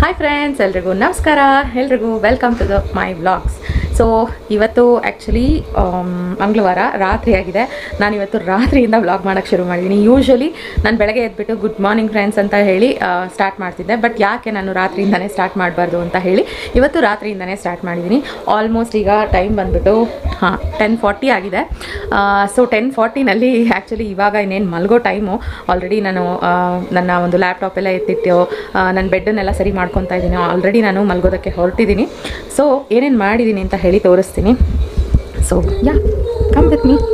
Hi friends ಎಲ್ರಿಗೂ ನಮಸ್ಕಾರ ಎಲ್ರಿಗೂ welcome to the my vlogs so ಇವತ್ತು ಆ್ಯಕ್ಚುಲಿ ಮಂಗಳವಾರ ರಾತ್ರಿ ಆಗಿದೆ ನಾನು ಇವತ್ತು ರಾತ್ರಿಯಿಂದ ವ್ಲಾಗ್ ಮಾಡೋಕ್ಕೆ ಶುರು ಮಾಡಿದ್ದೀನಿ ಯೂಶ್ವಲಿ ನಾನು ಬೆಳಗ್ಗೆ ಎದ್ಬಿಟ್ಟು ಗುಡ್ ಮಾರ್ನಿಂಗ್ ಫ್ರೆಂಡ್ಸ್ ಅಂತ ಹೇಳಿ ಸ್ಟಾರ್ಟ್ ಮಾಡ್ತಿದ್ದೆ ಬಟ್ ಯಾಕೆ ನಾನು ರಾತ್ರಿಯಿಂದನೇ ಸ್ಟಾರ್ಟ್ ಮಾಡಬಾರ್ದು ಅಂತ ಹೇಳಿ ಇವತ್ತು ರಾತ್ರಿಯಿಂದನೇ ಸ್ಟಾರ್ಟ್ ಮಾಡಿದ್ದೀನಿ ಆಲ್ಮೋಸ್ಟ್ ಈಗ ಟೈಮ್ ಬಂದ್ಬಿಟ್ಟು ಹಾಂ ಟೆನ್ ಫಾರ್ಟಿ ಆಗಿದೆ ಸೊ ಟೆನ್ ಫಾರ್ಟಿನಲ್ಲಿ ಆ್ಯಕ್ಚುಲಿ ಇವಾಗ ಇನ್ನೇನು ಮಲಗೋ ಟೈಮು ಆಲ್ರೆಡಿ ನಾನು ಆ, ನನ್ನ ಒಂದು ಲ್ಯಾಪ್ಟಾಪ್ ಎಲ್ಲ ಎತ್ತಿಟ್ಟು ಆ, ನನ್ನ ಬೆಡ್ಡನ್ನೆಲ್ಲ ಸರಿ ಮಾಡ್ಕೊತಾ ಇದ್ದೀನಿ ಆಲ್ರೆಡಿ ನಾನು ಮಲ್ಗೋದಕ್ಕೆ ಹೊರಟಿದ್ದೀನಿ ಸೊ ಏನೇನು ಮಾಡಿದ್ದೀನಿ ಅಂತ ಹೇಳಿ ತೋರಿಸ್ತೀನಿ so ya come with me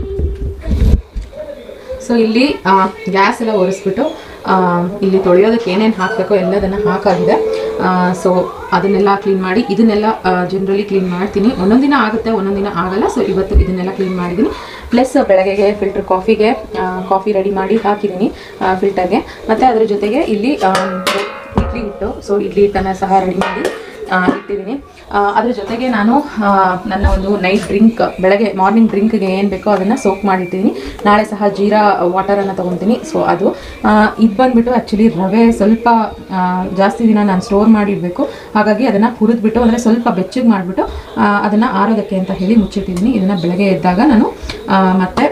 so ಇಲ್ಲಿ ಗ್ಯಾಸ್ ಎಲ್ಲ ಒರೆಸ್ಬಿಟ್ಟು ಆ, ಇಲ್ಲಿ ತೊಳೆಯೋದಕ್ಕೆ ಏನೇನು ಹಾಕಬೇಕೋ ಎಲ್ಲದನ್ನು ಹಾಕಾಗಿದೆ ಸೊ ಅದನ್ನೆಲ್ಲ ಕ್ಲೀನ್ ಮಾಡಿ ಇದನ್ನೆಲ್ಲ ಜನರಲಿ ಕ್ಲೀನ್ ಮಾಡ್ತೀನಿ ಒಂದೊಂದು ದಿನ ಆಗುತ್ತೆ ಒಂದೊಂದು ದಿನ ಆಗಲ್ಲ ಸೊ ಇವತ್ತು ಇದನ್ನೆಲ್ಲ ಕ್ಲೀನ್ ಮಾಡಿದ್ದೀನಿ ಪ್ಲಸ್ ಬೆಳಗ್ಗೆಗೆ ಫಿಲ್ಟರ್ ಕಾಫಿಗೆ ಕಾಫಿ ರೆಡಿ ಮಾಡಿ ಹಾಕಿದ್ದೀನಿ ಫಿಲ್ಟರ್ಗೆ ಮತ್ತು ಅದ್ರ ಜೊತೆಗೆ ಇಲ್ಲಿ ಆ, ಇಡ್ಲಿ ಹಿಟ್ಟು ಸೊ ಇಡ್ಲಿ ಹಿಟ್ಟನ್ನು ಸಹ ರೆಡಿ ಮಾಡಿ ಆ, ಇಟ್ಟಿದ್ದೀನಿ ಆ, ಅದ್ರ ಜೊತೆಗೆ ನಾನು ಆ, ನನ್ನ ಒಂದು ನೈಟ್ ಡ್ರಿಂಕ್ ಬೆಳಗ್ಗೆ ಮಾರ್ನಿಂಗ್ ಡ್ರಿಂಕ್ಗೆ ಏನು ಬೇಕೋ ಅದನ್ನು ಸೋಕ್ ಮಾಡಿಟ್ಟಿದ್ದೀನಿ ನಾಳೆ ಸಹ ಜೀರಾ ವಾಟರನ್ನು ತೊಗೊತೀನಿ ಸೊ ಅದು ಇದು ಬಂದುಬಿಟ್ಟು ಆ್ಯಕ್ಚುಲಿ ರವೆ ಸ್ವಲ್ಪ ಆ, ಜಾಸ್ತಿ ದಿನ ನಾನು ಸ್ಟೋರ್ ಮಾಡಿಡಬೇಕು ಹಾಗಾಗಿ ಅದನ್ನು ಹುರಿದ್ಬಿಟ್ಟು ಅಂದರೆ ಸ್ವಲ್ಪ ಬೆಚ್ಚಗೆ ಮಾಡಿಬಿಟ್ಟು ಅದನ್ನು ಆರೋದಕ್ಕೆ ಅಂತ ಹೇಳಿ ಮುಚ್ಚಿಟ್ಟಿದ್ದೀನಿ ಇದನ್ನು ಬೆಳಗ್ಗೆ ಎದ್ದಾಗ ನಾನು ಆ, ಮತ್ತೆ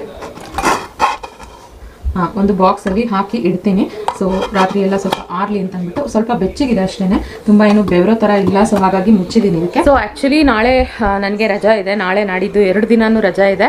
ಆ, ಒಂದು ಬಾಕ್ಸಲ್ಲಿ ಹಾಕಿ ಇಡ್ತೀನಿ ಸೊ ರಾತ್ರಿ ಎಲ್ಲ ಸ್ವಲ್ಪ ಆರ್ಲಿ ಅಂತ ಅಂದ್ಬಿಟ್ಟು ಸ್ವಲ್ಪ ಬೆಚ್ಚಗಿದೆ ಅಷ್ಟೇ ತುಂಬ ಏನು ಬೆವರೋ ಥರ ಇಲ್ಲ ಸೊ ಹಾಗಾಗಿ ಮುಚ್ಚಿದ್ದೀನಿ ಇದಕ್ಕೆ ಸೊ ಆ್ಯಕ್ಚುಲಿ ನಾಳೆ ನನಗೆ ರಜಾ ಇದೆ ನಾಳೆ ನಾಡಿದ್ದು ಎರಡು ದಿನಾನೂ ರಜಾ ಇದೆ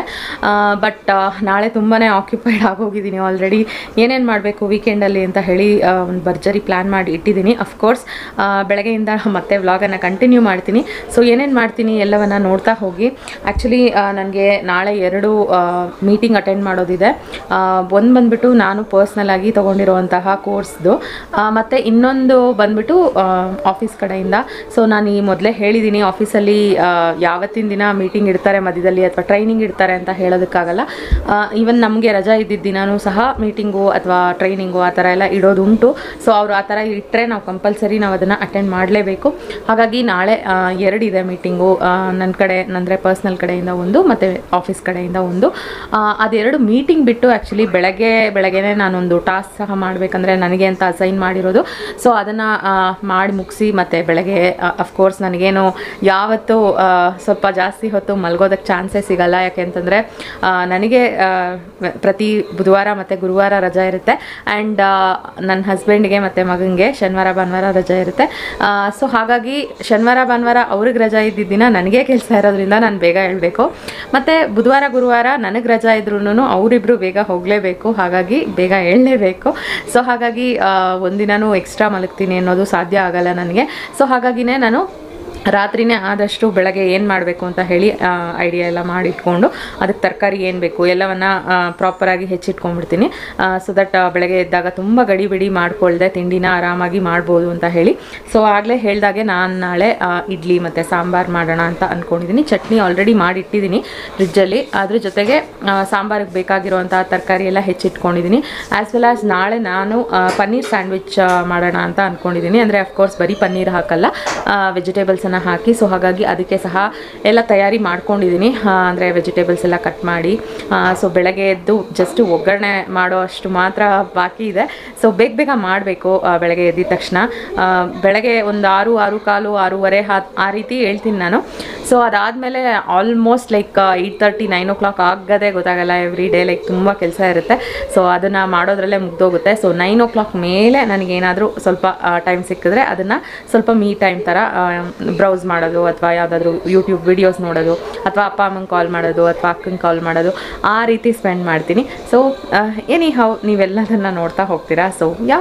ಬಟ್ ನಾಳೆ ತುಂಬಾ ಆಕ್ಯುಪೈಡ್ ಆಗೋಗಿದ್ದೀನಿ ಆಲ್ರೆಡಿ ಏನೇನು ಮಾಡಬೇಕು ವೀಕೆಂಡಲ್ಲಿ ಅಂತ ಹೇಳಿ ಆ, ಒಂದು ಭರ್ಜರಿ ಪ್ಲ್ಯಾನ್ ಮಾಡಿ ಇಟ್ಟಿದ್ದೀನಿ ಅಫ್ಕೋರ್ಸ್ ಬೆಳಗ್ಗೆಯಿಂದ ಮತ್ತೆ ವ್ಲಾಗನ್ನು ಕಂಟಿನ್ಯೂ ಮಾಡ್ತೀನಿ ಸೊ ಏನೇನು ಮಾಡ್ತೀನಿ ಎಲ್ಲವನ್ನ ನೋಡ್ತಾ ಹೋಗಿ ಆ್ಯಕ್ಚುಲಿ ನನಗೆ ನಾಳೆ ಎರಡು ಮೀಟಿಂಗ್ ಅಟೆಂಡ್ ಮಾಡೋದಿದೆ ಒಂದು ಬಂದ್ಬಿಟ್ಟು ನಾನು ಪರ್ಸ್ನಲ್ ಆಗಿ ತೊಗೊಂಡಿರುವಂತಹ ಕೋರ್ಸ್ದು ಮತ್ತು ಇನ್ನೊಂದು ಬಂದ್ಬಿಟ್ಟು ಆಫೀಸ್ ಕಡೆಯಿಂದ ಸೊ ನಾನು ಈ ಮೊದಲೇ ಹೇಳಿದ್ದೀನಿ ಆಫೀಸಲ್ಲಿ ಯಾವತ್ತಿನ ದಿನ ಮೀಟಿಂಗ್ ಇಡ್ತಾರೆ ಮಧ್ಯದಲ್ಲಿ ಅಥವಾ ಟ್ರೈನಿಂಗ್ ಇಡ್ತಾರೆ ಅಂತ ಹೇಳೋದಕ್ಕಾಗಲ್ಲ ಈವನ್ ನಮಗೆ ರಜಾ ಇದ್ದಿದ್ದ ದಿನಾನೂ ಸಹ ಮೀಟಿಂಗು ಅಥವಾ ಟ್ರೈನಿಂಗು ಆ ಥರ ಎಲ್ಲ ಇಡೋದುಂಟು ಸೊ ಅವರು ಆ ಥರ ಇಟ್ಟರೆ ನಾವು ಕಂಪಲ್ಸರಿ ನಾವು ಅದನ್ನು ಅಟೆಂಡ್ ಮಾಡಲೇಬೇಕು ಹಾಗಾಗಿ ನಾಳೆ ಆ, ಎರಡಿದೆ ಮೀಟಿಂಗು ನನ್ನ ಕಡೆ ಅಂದರೆ ಪರ್ಸ್ನಲ್ ಕಡೆಯಿಂದ ಒಂದು ಮತ್ತು ಆಫೀಸ್ ಕಡೆಯಿಂದ ಒಂದು ಆ, ಅದೆರಡು ಮೀಟಿಂಗ್ ಬಿಟ್ಟು ಆ್ಯಕ್ಚುಲಿ ಬೆಳಗ್ಗೆ ಬೆಳಗ್ಗೆನೇ ನಾನೊಂದು ಟಾಸ್ಕ್ ಸಹ ಮಾಡಬೇಕಂದ್ರೆ ನನಗೆ ಅಂತ ಅಸೈನ್ ಮಾಡಿರೋದು ಸೊ ಅದನ್ನು ಮಾಡಿ ಮುಗಿಸಿ ಮತ್ತು ಬೆಳಗ್ಗೆ ಅಫ್ಕೋರ್ಸ್ ನನಗೇನು ಯಾವತ್ತೂ ಆ, ಸ್ವಲ್ಪ ಜಾಸ್ತಿ ಹೊತ್ತು ಮಲ್ಗೋದಕ್ಕೆ ಚಾನ್ಸೇ ಸಿಗಲ್ಲ ಯಾಕೆಂತಂದರೆ ನನಗೆ ಆ, ಪ್ರತಿ ಬುಧವಾರ ಮತ್ತು ಗುರುವಾರ ರಜಾ ಇರುತ್ತೆ ಆ್ಯಂಡ್ ನನ್ನ ಹಸ್ಬೆಂಡ್ಗೆ ಮತ್ತು ಮಗನಿಗೆ ಶನಿವಾರ ಭಾನುವಾರ ರಜಾ ಇರುತ್ತೆ ಸೊ ಹಾಗಾಗಿ ಶನಿವಾರ ಭಾನುವಾರ ಅವ್ರಿಗೆ ರಜಾ ಇದ್ದಿದ್ದ ದಿನ ನನಗೆ ಕೆಲಸ ಇರೋದ್ರಿಂದ ನಾನು ಬೇಗ ಹೇಳಬೇಕು ಮತ್ತು ಬುಧವಾರ ಗುರುವಾರ ನನಗೆ ರಜಾ ಇದ್ರೂ ಅವರಿಬ್ಬರು ಬೇಗ ಹೋಗಲೇಬೇಕು ಹಾಗಾಗಿ ಬೇಗ ಹೇಳಲೇಬೇಕು ಸೊ ಹಾಗಾಗಿ ಆ, ಒಂದಿನನೂ ಎಕ್ಸ್ಟ್ರಾ ಮಲಗ್ತೀನಿ ಅನ್ನೋದು ಸಾಧ್ಯ ಆಗಲ್ಲ ನನಗೆ ಸೊ ಹಾಗಾಗಿನೇ ನಾನು ರಾತ್ರಿನೇ ಆದಷ್ಟು ಬೆಳಗ್ಗೆ ಏನು ಮಾಡಬೇಕು ಅಂತ ಹೇಳಿ ಐಡಿಯಾ ಎಲ್ಲ ಮಾಡಿಟ್ಕೊಂಡು ಅದಕ್ಕೆ ತರಕಾರಿ ಏನು ಬೇಕು ಎಲ್ಲವನ್ನು ಪ್ರಾಪರಾಗಿ ಹೆಚ್ಚಿಟ್ಕೊಂಡ್ಬಿಡ್ತೀನಿ ಸೊ ದಟ್ ಬೆಳಗ್ಗೆ ಎದ್ದಾಗ ತುಂಬ ಗಡಿಬಿಡಿ ಮಾಡ್ಕೊಳ್ದೆ ತಿಂಡಿನ ಆರಾಮಾಗಿ ಮಾಡ್ಬೋದು ಅಂತ ಹೇಳಿ ಸೊ ಆಗಲೇ ಹೇಳ್ದಾಗೆ ನಾನು ನಾಳೆ ಆ, ಇಡ್ಲಿ ಮತ್ತು ಸಾಂಬಾರು ಮಾಡೋಣ ಅಂತ ಅಂದ್ಕೊಂಡಿದ್ದೀನಿ ಚಟ್ನಿ ಆಲ್ರೆಡಿ ಮಾಡಿಟ್ಟಿದ್ದೀನಿ ಫ್ರಿಜ್ಜಲ್ಲಿ ಅದ್ರ ಜೊತೆಗೆ ಆ, ಸಾಂಬಾರಿಗೆ ಬೇಕಾಗಿರುವಂಥ ತರಕಾರಿ ಎಲ್ಲ ಹೆಚ್ಚಿಟ್ಕೊಂಡಿದ್ದೀನಿ ಆ್ಯಸ್ ವೆಲ್ ಆಸ್ ನಾಳೆ ನಾನು ಆ, ಪನ್ನೀರ್ ಸ್ಯಾಂಡ್ವಿಚ್ ಮಾಡೋಣ ಅಂತ ಅಂದ್ಕೊಂಡಿದ್ದೀನಿ ಅಂದರೆ ಅಫ್ಕೋರ್ಸ್ ಬರೀ ಪನ್ನೀರ್ ಹಾಕಲ್ಲ ವೆಜಿಟೇಬಲ್ಸನ್ನು ಹಾಕಿ ಸೊ ಹಾಗಾಗಿ ಅದಕ್ಕೆ ಸಹ ಎಲ್ಲ ತಯಾರಿ ಮಾಡ್ಕೊಂಡಿದ್ದೀನಿ ಅಂದರೆ ವೆಜಿಟೇಬಲ್ಸ್ ಎಲ್ಲ ಕಟ್ ಮಾಡಿ ಸೊ ಬೆಳಗ್ಗೆ ಎದ್ದು ಜಸ್ಟ್ ಒಗ್ಗರಣೆ ಮಾಡೋ ಅಷ್ಟು ಮಾತ್ರ ಬಾಕಿ ಇದೆ ಸೊ ಬೇಗ ಬೇಗ ಮಾಡಬೇಕು ಬೆಳಗ್ಗೆ ಎದ್ದಿದ ತಕ್ಷಣ ಆ, ಬೆಳಗ್ಗೆ ಒಂದು ಆರು ಆರು ಕಾಲು ಆರೂವರೆ ಆ- ಆ ರೀತಿ ಹೇಳ್ತೀನಿ ನಾನು ಸೊ ಅದಾದಮೇಲೆ almost like eight thirty nine o'clock ಆಗದೆ ಗೊತ್ತಾಗಲ್ಲ ಎವ್ರಿ ಡೇ ಲೈಕ್ ತುಂಬ ಕೆಲಸ ಇರುತ್ತೆ ಸೊ ಅದನ್ನು ಮಾಡೋದ್ರಲ್ಲೇ ಮುಗ್ದೋಗುತ್ತೆ ಸೊ ನೈನ್ ಓ ಕ್ಲಾಕ್ ಮೇಲೆ ನನಗೇನಾದರೂ ಸ್ವಲ್ಪ ಟೈಮ್ ಸಿಕ್ಕಿದ್ರೆ ಅದನ್ನು ಸ್ವಲ್ಪ ಮೀ ಟೈಮ್ ಥರ ಬ್ರೌಸ್ ಮಾಡೋದು ಅಥವಾ ಯಾವುದಾದ್ರೂ ಯೂಟ್ಯೂಬ್ ವಿಡಿಯೋಸ್ ನೋಡೋದು ಅಥವಾ ಅಪ್ಪ ಅಮ್ಮಂಗೆ ಕಾಲ್ ಮಾಡೋದು ಅಥವಾ ಅಕ್ಕಂಗೆ ಕಾಲ್ ಮಾಡೋದು ಆ ರೀತಿ ಸ್ಪೆಂಡ್ ಮಾಡ್ತೀನಿ ಸೊ ಎನಿ ಹೌ ನೀವೆಲ್ಲದನ್ನು ನೋಡ್ತಾ ಹೋಗ್ತೀರಾ ಸೊ ಯಾ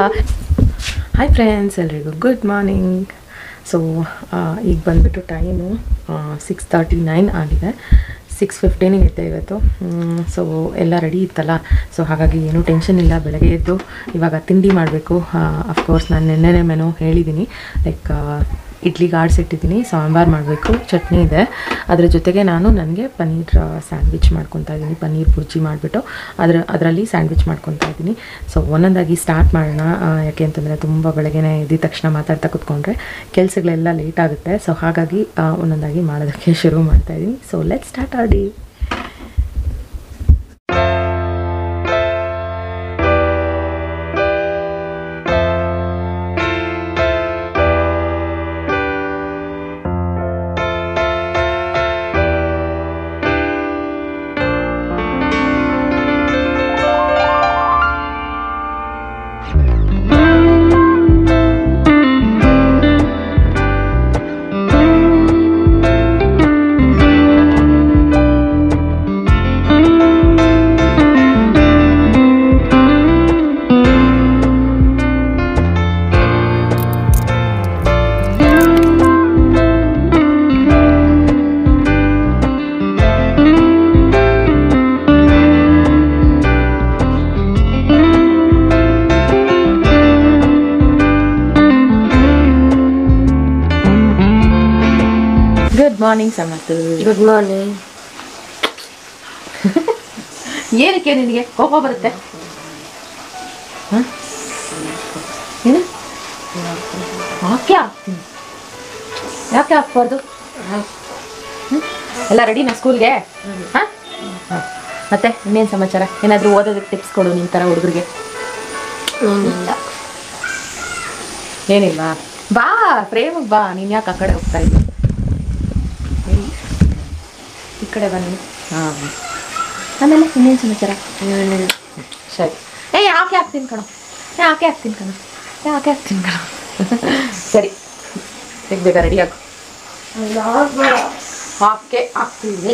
ಹಾಯ್ ಫ್ರೆಂಡ್ಸ್ ಎಲ್ರಿಗೂ ಗುಡ್ ಮಾರ್ನಿಂಗ್ ಸೊ ಈಗ ಬಂದುಬಿಟ್ಟು ಟೈಮು ಸಿಕ್ಸ್ ತರ್ಟಿ ನೈನ್ ಆಗಿದೆ ಸಿಕ್ಸ್ ಫಿಫ್ಟೀನಿಗೆ ಇದ್ದೆ ಇವತ್ತು ಸೊ ಎಲ್ಲ ರೆಡಿ ಇತ್ತಲ್ಲ ಸೊ ಹಾಗಾಗಿ ಏನೂ ಟೆನ್ಷನ್ ಇಲ್ಲ ಬೆಳಗ್ಗೆ ಎದ್ದು ಇವಾಗ ತಿಂಡಿ ಮಾಡಬೇಕು ಅಫ್ಕೋರ್ಸ್ ನಾನು ನಿನ್ನೆನೇ ಮೆನು ಹೇಳಿದ್ದೀನಿ ಲೈಕ್ ಇಡ್ಲಿಗೆ ಆಡಿಸಿಟ್ಟಿದ್ದೀನಿ ಸಾಂಬಾರು ಮಾಡಬೇಕು ಚಟ್ನಿ ಇದೆ ಅದರ ಜೊತೆಗೆ ನಾನು ನನಗೆ ಪನ್ನೀರ್ ಸ್ಯಾಂಡ್ವಿಚ್ ಮಾಡ್ಕೊತಾ ಇದ್ದೀನಿ ಪನ್ನೀರ್ ಬುರ್ಜಿ ಮಾಡಿಬಿಟ್ಟು ಅದರ ಅದರಲ್ಲಿ ಸ್ಯಾಂಡ್ವಿಚ್ ಮಾಡ್ಕೊತಾ ಇದ್ದೀನಿ ಸೊ ಒಂದೊಂದಾಗಿ ಸ್ಟಾರ್ಟ್ ಮಾಡೋಣ ಆ, ಯಾಕೆ ಅಂತಂದರೆ ತುಂಬ ಬೆಳಗ್ಗೆನೇ ಎದ್ದ ತಕ್ಷಣ ಮಾತಾಡ್ತಾ ಕೂತ್ಕೊಂಡ್ರೆ ಕೆಲಸಗಳೆಲ್ಲ ಲೇಟ್ ಆಗುತ್ತೆ ಸೊ ಹಾಗಾಗಿ ಆ, ಒಂದೊಂದಾಗಿ ಮಾಡೋದಕ್ಕೆ ಶುರು ಮಾಡ್ತಾ ಇದ್ದೀನಿ ಸೊ ಲೆಟ್ ಸ್ಟಾರ್ಟ್ ಆಡಿ good morning Samarth good morning ಏನಕ್ಕೆ ನಿನಗೆ ಕೋಪ ಬರುತ್ತೆ ಹ? ಏನು ಯಾಕೆ ಹಾಕ್ತೀನಿ ಯಾಕೆ ಹಾಕ್ಬಾರ್ದು ಹ್ಮ್? ಎಲ್ಲ ರೆಡಿನಾ ಸ್ಕೂಲ್ಗೆ ಹಾಂ ಮತ್ತೆ ಇನ್ನೇನು ಸಮಾಚಾರ ಏನಾದರೂ ಓದೋದಕ್ಕೆ ಟಿಪ್ಸ್ ಕೊಡು ನಿನ್ನ ಥರ ಹುಡುಗರಿಗೆ ಏನಿಲ್ಲ ಏನಿಲ್ವಾ ಬಾ ಪ್ರೇಮಕ್ಕೆ ಬಾ ನೀನು ಯಾಕೆ ಆ ಕಡೆ ಹೋಗ್ತಾ ಇದ್ದೆ ಈ ಕಡೆ ಬನ್ನಿ ಹಾಂ ಆಮೇಲೆ ಇನ್ನೇನು ಸಮಾಚಾರ ಏನಿಲ್ಲ ಸರಿ ಏ ಯಾಕೆ ಹಾಕ್ತೀನಿ ಕಣ ಏ ಯಾಕೆ ಹಾಕ್ತೀನಿ ಕಣ ಏ ಯಾಕೆ ಹಾಕ್ತೀನಿ ಕಣ ಸರಿ ಬೇಗ ಬೇಗ ರೆಡಿ ಆಗು ಹಾಕೆ ಹಾಕ್ತೀನಿ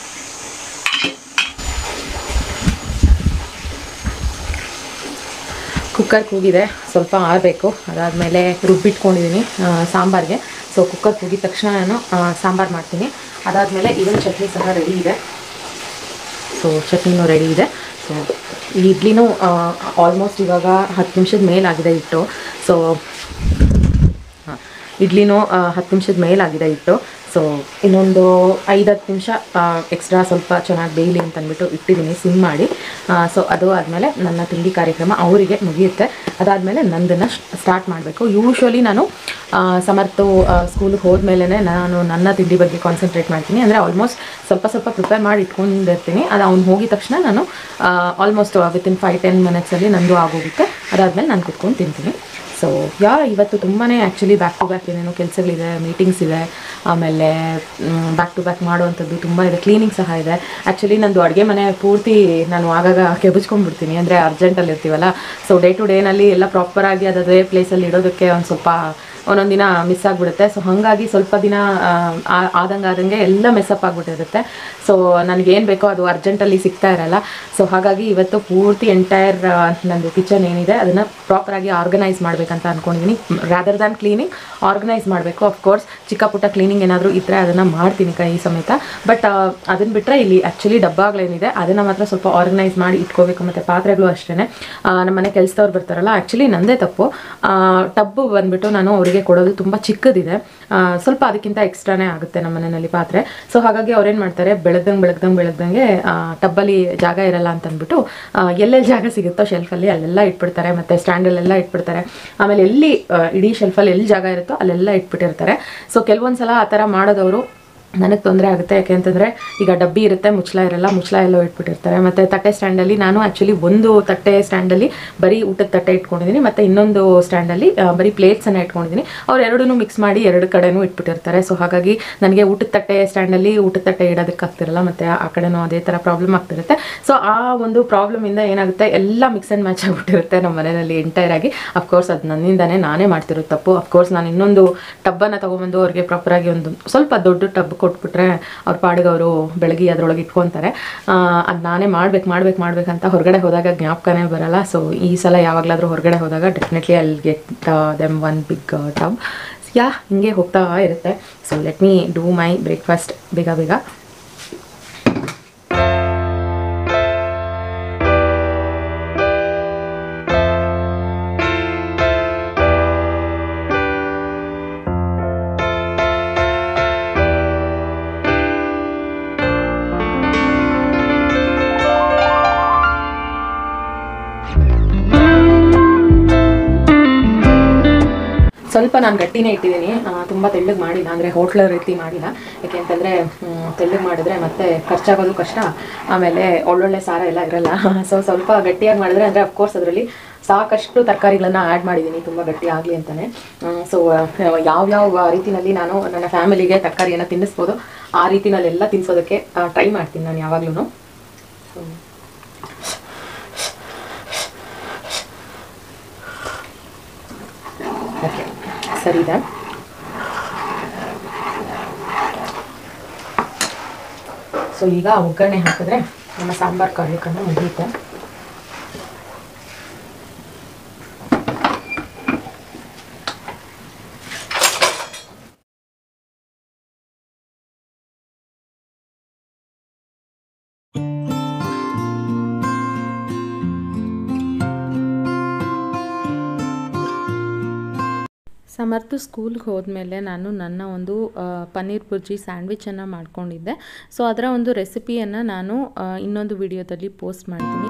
ಕುಕ್ಕರ್ ಕೂಗಿದೆ ಸ್ವಲ್ಪ ಆರಬೇಕು ಅದಾದಮೇಲೆ ರುಬ್ಬಿಟ್ಕೊಂಡಿದ್ದೀನಿ ಆ, ಸಾಂಬಾರ್ಗೆ ಸೊ ಕುಕ್ಕರ್ ಕೂಗಿದ ತಕ್ಷಣ ನಾನು ಸಾಂಬಾರು ಮಾಡ್ತೀನಿ ಅದಾದಮೇಲೆ ಇದೊಂದು ಚಟ್ನಿ ಸಹ ರೆಡಿ ಇದೆ ಸೊ ಚಟ್ನಿನೂ ರೆಡಿ ಇದೆ ಸೊ ಈ ಇಡ್ಲಿನೂ ಆಲ್ಮೋಸ್ಟ್ ಇವಾಗ ಹತ್ತು ನಿಮಿಷದ ಮೇಲಾಗಿದೆ ಇಟ್ಟು ಸೊ ಹಾಂ ಇಡ್ಲಿನೂ ಆ, ಹತ್ತು ನಿಮಿಷದ ಮೇಲಾಗಿದೆ ಇಟ್ಟು ಸೊ ಇನ್ನೊಂದು ಐದು ಹತ್ತು ನಿಮಿಷ ಎಕ್ಸ್ಟ್ರಾ ಸ್ವಲ್ಪ ಚೆನ್ನಾಗಿ ಬೇಯಲಿ ಅಂತ ಅಂದ್ಬಿಟ್ಟು ಇಟ್ಟಿದ್ದೀನಿ ಸಿಮ್ ಮಾಡಿ ಸೊ ಅದು ಆದಮೇಲೆ ನನ್ನ ತಿಂಡಿ ಕಾರ್ಯಕ್ರಮ ಅವರಿಗೆ ಮುಗಿಯುತ್ತೆ ಅದಾದಮೇಲೆ ನಂದನ್ನು ಸ್ಟಾರ್ಟ್ ಮಾಡಬೇಕು ಯೂಶ್ವಲಿ ನಾನು ಆ, ಸಮರ್ಥು ಸ್ಕೂಲಿಗೆ ಹೋದ್ಮೇಲೆ ನಾನು ನನ್ನ ತಿಂಡಿ ಬಗ್ಗೆ ಕಾನ್ಸಂಟ್ರೇಟ್ ಮಾಡ್ತೀನಿ ಅಂದರೆ ಆಲ್ಮೋಸ್ಟ್ ಸ್ವಲ್ಪ ಸ್ವಲ್ಪ ಪ್ರಿಪೇರ್ ಮಾಡಿ ಇಟ್ಕೊಂಡಿರ್ತೀನಿ ಅದು ಅವ್ನು ಹೋಗಿದ ತಕ್ಷಣ ನಾನು ಆಲ್ಮೋಸ್ಟ್ ವಿತಿನ್ ಫೈವ್ ಟೆನ್ ಮಿನಿಟ್ಸಲ್ಲಿ ನಂದು ಆಗೋಗುತ್ತೆ ಅದಾದಮೇಲೆ ನಾನು ಕುತ್ಕೊಂಡು ತಿಂತೀನಿ ಸೊ ಯಾ ಇವತ್ತು ತುಂಬಾ ಆ್ಯಕ್ಚುಲಿ ಬ್ಯಾಕ್ ಟು ಬ್ಯಾಕ್ ಏನೇನೋ ಕೆಲಸಗಳಿದೆ ಮೀಟಿಂಗ್ಸ್ ಇದೆ ಆಮೇಲೆ ಬ್ಯಾಕ್ ಟು ಬ್ಯಾಕ್ ಮಾಡುವಂಥದ್ದು ತುಂಬ ಇದೆ ಕ್ಲೀನಿಂಗ್ ಸಹ ಇದೆ ಆ್ಯಕ್ಚುಲಿ ನಂದು ಅಡುಗೆ ಮನೆ ಪೂರ್ತಿ ನಾನು ಆಗಾಗ ಕೆಬಚ್ಕೊಂಡ್ಬಿಡ್ತೀನಿ ಅಂದರೆ ಅರ್ಜೆಂಟಲ್ಲಿ ಇರ್ತೀವಲ್ಲ ಸೊ ಡೇ ಟು ಡೇನಲ್ಲಿ ಎಲ್ಲ ಪ್ರಾಪರಾಗಿ ಅದೇ ಪ್ಲೇಸಲ್ಲಿ ಇಡೋದಕ್ಕೆ ಒಂದು ಸ್ವಲ್ಪ ಒಂದೊಂದು ದಿನ ಮಿಸ್ ಆಗಿಬಿಡುತ್ತೆ ಸೊ ಹಾಗಾಗಿ ಸ್ವಲ್ಪ ದಿನ ಆದಂಗೆ ಆದಂಗೆ ಎಲ್ಲ ಮೆಸ್ಸಪ್ ಆಗಿಬಿಟ್ಟಿರುತ್ತೆ ಸೊ ನನಗೇನು ಬೇಕೋ ಅದು ಅರ್ಜೆಂಟಲ್ಲಿ ಸಿಗ್ತಾ ಇರಲ್ಲ ಸೊ ಹಾಗಾಗಿ ಇವತ್ತು ಪೂರ್ತಿ ಎಂಟೈರ್ ನಂದು ಕಿಚನ್ ಏನಿದೆ ಅದನ್ನು ಪ್ರಾಪರಾಗಿ ಆರ್ಗನೈಸ್ ಮಾಡಬೇಕಂತ ಅಂದ್ಕೊಂಡಿದ್ದೀನಿ ರಾದರ್ ದ್ಯಾನ್ ಕ್ಲೀನಿಂಗ್ ಆರ್ಗನೈಸ್ ಮಾಡಬೇಕು ಅಫ್ಕೋರ್ಸ್ ಚಿಕ್ಕ ಪುಟ್ಟ ಕ್ಲೀನಿಂಗ್ ಏನಾದರೂ ಇದ್ದರೆ ಅದನ್ನು ಮಾಡ್ತೀನಿ ಕೈ ಸಮೇತ ಬಟ್ ಅದನ್ನು ಬಿಟ್ಟರೆ ಇಲ್ಲಿ ಆ್ಯಕ್ಚುಲಿ ಡಬ್ಬಗಳೇನಿದೆ ಅದನ್ನು ಮಾತ್ರ ಸ್ವಲ್ಪ ಆರ್ಗನೈಸ್ ಮಾಡಿ ಇಟ್ಕೋಬೇಕು ಮತ್ತು ಪಾತ್ರೆಗಳು ಅಷ್ಟೇ ನಮ್ಮ ಮನೆ ಕೆಲಸದವ್ರು ಬರ್ತಾರಲ್ಲ ಆ್ಯಕ್ಚುಲಿ ನಂದೇ ತಪ್ಪು ಟಬ್ಬು ಬಂದ್ಬಿಟ್ಟು ನಾನು ಅವರಿಗೆ ಕೊಡೋದು ತುಂಬ ಚಿಕ್ಕದಿದೆ ಆ, ಸ್ವಲ್ಪ ಅದಕ್ಕಿಂತ ಎಕ್ಸ್ಟ್ರಾನೇ ಆಗುತ್ತೆ ನಮ್ಮ ಮನೆಯಲ್ಲಿ ಪಾತ್ರೆ ಸೊ ಹಾಗಾಗಿ ಅವ್ರೇನು ಮಾಡ್ತಾರೆ ಬೆಳಗ್ದಂಗೆ ಬೆಳಗ್ದಂಗೆ ಬೆಳಗ್ದಂಗೆ ಟಬ್ಬಲ್ಲಿ ಜಾಗ ಇರಲ್ಲ ಅಂತ ಅಂದ್ಬಿಟ್ಟು ಆ, ಎಲ್ಲೆಲ್ಲಿ ಜಾಗ ಸಿಗುತ್ತೋ ಶೆಲ್ಫಲ್ಲಿ ಅಲ್ಲೆಲ್ಲ ಇಟ್ಬಿಡ್ತಾರೆ ಮತ್ತು ಸ್ಟ್ಯಾಂಡಲ್ಲೆಲ್ಲ ಇಟ್ಬಿಡ್ತಾರೆ ಆಮೇಲೆ ಎಲ್ಲಿ ಆ, ಇಡೀ ಶೆಲ್ಫಲ್ಲಿ ಎಲ್ಲಿ ಜಾಗ ಇರುತ್ತೋ ಅಲ್ಲೆಲ್ಲ ಇಟ್ಬಿಟ್ಟಿರ್ತಾರೆ ಸೊ ಕೆಲವೊಂದು ಸಲ ಆ ಥರ ಮಾಡೋದವರು ನನಗೆ ತೊಂದರೆ ಆಗುತ್ತೆ ಯಾಕೆ ಅಂತಂದರೆ ಈಗ ಡಬ್ಬಿ ಇರುತ್ತೆ ಮುಚ್ಚಳ ಇರಲ್ಲ ಮುಚ್ಚಳ ಎಲ್ಲ ಇಟ್ಬಿಟ್ಟಿರ್ತಾರೆ ಮತ್ತು ತಟ್ಟೆ ಸ್ಟ್ಯಾಂಡಲ್ಲಿ ನಾನು ಆ್ಯಕ್ಚುಲಿ ಒಂದು ತಟ್ಟೆ ಸ್ಟ್ಯಾಂಡಲ್ಲಿ ಬರೀ ಊಟದ ತಟ್ಟೆ ಇಟ್ಕೊಂಡಿದ್ದೀನಿ ಮತ್ತು ಇನ್ನೊಂದು ಸ್ಟ್ಯಾಂಡಲ್ಲಿ ಆ, ಬರೀ ಪ್ಲೇಟ್ಸನ್ನು ಇಟ್ಕೊಂಡಿದ್ದೀನಿ ಅವ್ರು ಎರಡೂ ಮಿಕ್ಸ್ ಮಾಡಿ ಎರಡು ಕಡೆನೂ ಇಟ್ಬಿಟ್ಟಿರ್ತಾರೆ ಸೊ ಹಾಗಾಗಿ ನನಗೆ ಊಟದ ತಟ್ಟೆ ಸ್ಟ್ಯಾಂಡಲ್ಲಿ ಊಟದ ತಟ್ಟೆ ಇಡೋದಕ್ಕೆ ಆಗ್ತಿರಲ್ಲ ಮತ್ತು ಆ ಕಡೆನೂ ಅದೇ ಥರ ಪ್ರಾಬ್ಲಮ್ ಆಗ್ತಿರುತ್ತೆ ಸೊ ಆ ಒಂದು ಪ್ರಾಬ್ಲಮಿಂದ ಏನಾಗುತ್ತೆ ಎಲ್ಲ ಮಿಕ್ಸ್ ಆ್ಯಂಡ್ ಮ್ಯಾಚ್ ಆಗಿಬಿಟ್ಟಿರುತ್ತೆ ನಮ್ಮ ಮನೆಯಲ್ಲಿ ಎಂಟೈರ್ ಆಗಿ ಅಫ್ಕೋರ್ಸ್ ಅದು ನನ್ನಿಂದನೇ ನಾನೇ ಮಾಡ್ತಿರೋ ತಪ್ಪು ಅಫ್ಕೋರ್ಸ್ ನಾನು ಇನ್ನೊಂದು ಟಬ್ಬನ್ನು ತೊಗೊಂಬಂದು ಅವ್ರಿಗೆ ಪ್ರಾಪರಾಗಿ ಒಂದು ಸ್ವಲ್ಪ ದೊಡ್ಡ ಟಬ್ ಕೊಟ್ಬಿಟ್ರೆ ಅವ್ರ ಪಾಡಿಗೆ ಅವರು ಬೆಳಗ್ಗೆ ಅದರೊಳಗೆ ಇಟ್ಕೊತಾರೆ ಅದು ನಾನೇ ಮಾಡ್ಬೇಕು ಮಾಡ್ಬೇಕು ಮಾಡ್ಬೇಕಂತ ಹೊರಗಡೆ ಹೋದಾಗ ಜ್ಞಾಪಕನೇ ಬರಲ್ಲ ಸೊ ಈ ಸಲ ಯಾವಾಗಲಾದರೂ ಹೊರಗಡೆ ಹೋದಾಗ ಡೆಫಿನೆಟ್ಲಿ ಅಲ್ಲಿ get them one big tub yeah ಹಿಂಗೆ ಹೋಗ್ತಾ ಇರುತ್ತೆ so let me do my breakfast ಬೇಗ ಬೇಗ ಸ್ವಲ್ಪ ನಾನು ಗಟ್ಟಿನೇ ಇಟ್ಟಿದ್ದೀನಿ ತುಂಬ ತೆಳ್ಳಗೆ ಮಾಡಿಲ್ಲ ಅಂದರೆ ಹೋಟ್ಲ ರೀತಿ ಮಾಡಿಲ್ಲ ಯಾಕೆ ಅಂತಂದರೆ ತೆಳ್ಳಗೆ ಮಾಡಿದ್ರೆ ಮತ್ತೆ ಖರ್ಚಾಗೋದು ಕಷ್ಟ ಆಮೇಲೆ ಒಳ್ಳೊಳ್ಳೆ ಸಾರ ಎಲ್ಲ ಇರಲ್ಲ ಸೊ ಸ್ವಲ್ಪ ಗಟ್ಟಿಯಾಗಿ ಮಾಡಿದ್ರೆ ಅಂದರೆ ಅಫ್ಕೋರ್ಸ್ ಅದರಲ್ಲಿ ಸಾಕಷ್ಟು ತರಕಾರಿಗಳನ್ನ ಆ್ಯಡ್ ಮಾಡಿದ್ದೀನಿ ತುಂಬ ಗಟ್ಟಿ ಆಗಲಿ ಅಂತಲೇ ಸೊ ಯಾವ್ಯಾವ ರೀತಿನಲ್ಲಿ ನಾನು ನನ್ನ ಫ್ಯಾಮಿಲಿಗೆ ತರಕಾರಿಯನ್ನು ತಿನ್ನಿಸ್ಬೋದು ಆ ರೀತಿನಲ್ಲೆಲ್ಲ ತಿನ್ನಿಸೋದಕ್ಕೆ ಟ್ರೈ ಮಾಡ್ತೀನಿ ನಾನು ಯಾವಾಗಲೂ ಓಕೆ ಸರಿ ಇದೆ ಸೊ ಈಗ ಒಗ್ಗರಣೆ ಹಾಕಿದ್ರೆ ನಮ್ಮ ಸಾಂಬಾರು ಕಾರ್ಯಕ್ರಮ ಮುಗಿಯುತ್ತೆ ಸಮರ್ಥ ಸ್ಕೂಲ್ಗೆ ಹೋದ್ಮೇಲೆ ನಾನು ನನ್ನ ಒಂದು ಆ, ಪನ್ನೀರ್ ಬುರ್ಜಿ ಸ್ಯಾಂಡ್ವಿಚನ್ನು ಮಾಡ್ಕೊಂಡಿದ್ದೆ ಸೊ ಅದರ ಒಂದು ರೆಸಿಪಿಯನ್ನು ನಾನು ಆ, ಇನ್ನೊಂದು ವಿಡಿಯೋದಲ್ಲಿ ಪೋಸ್ಟ್ ಮಾಡ್ತೀನಿ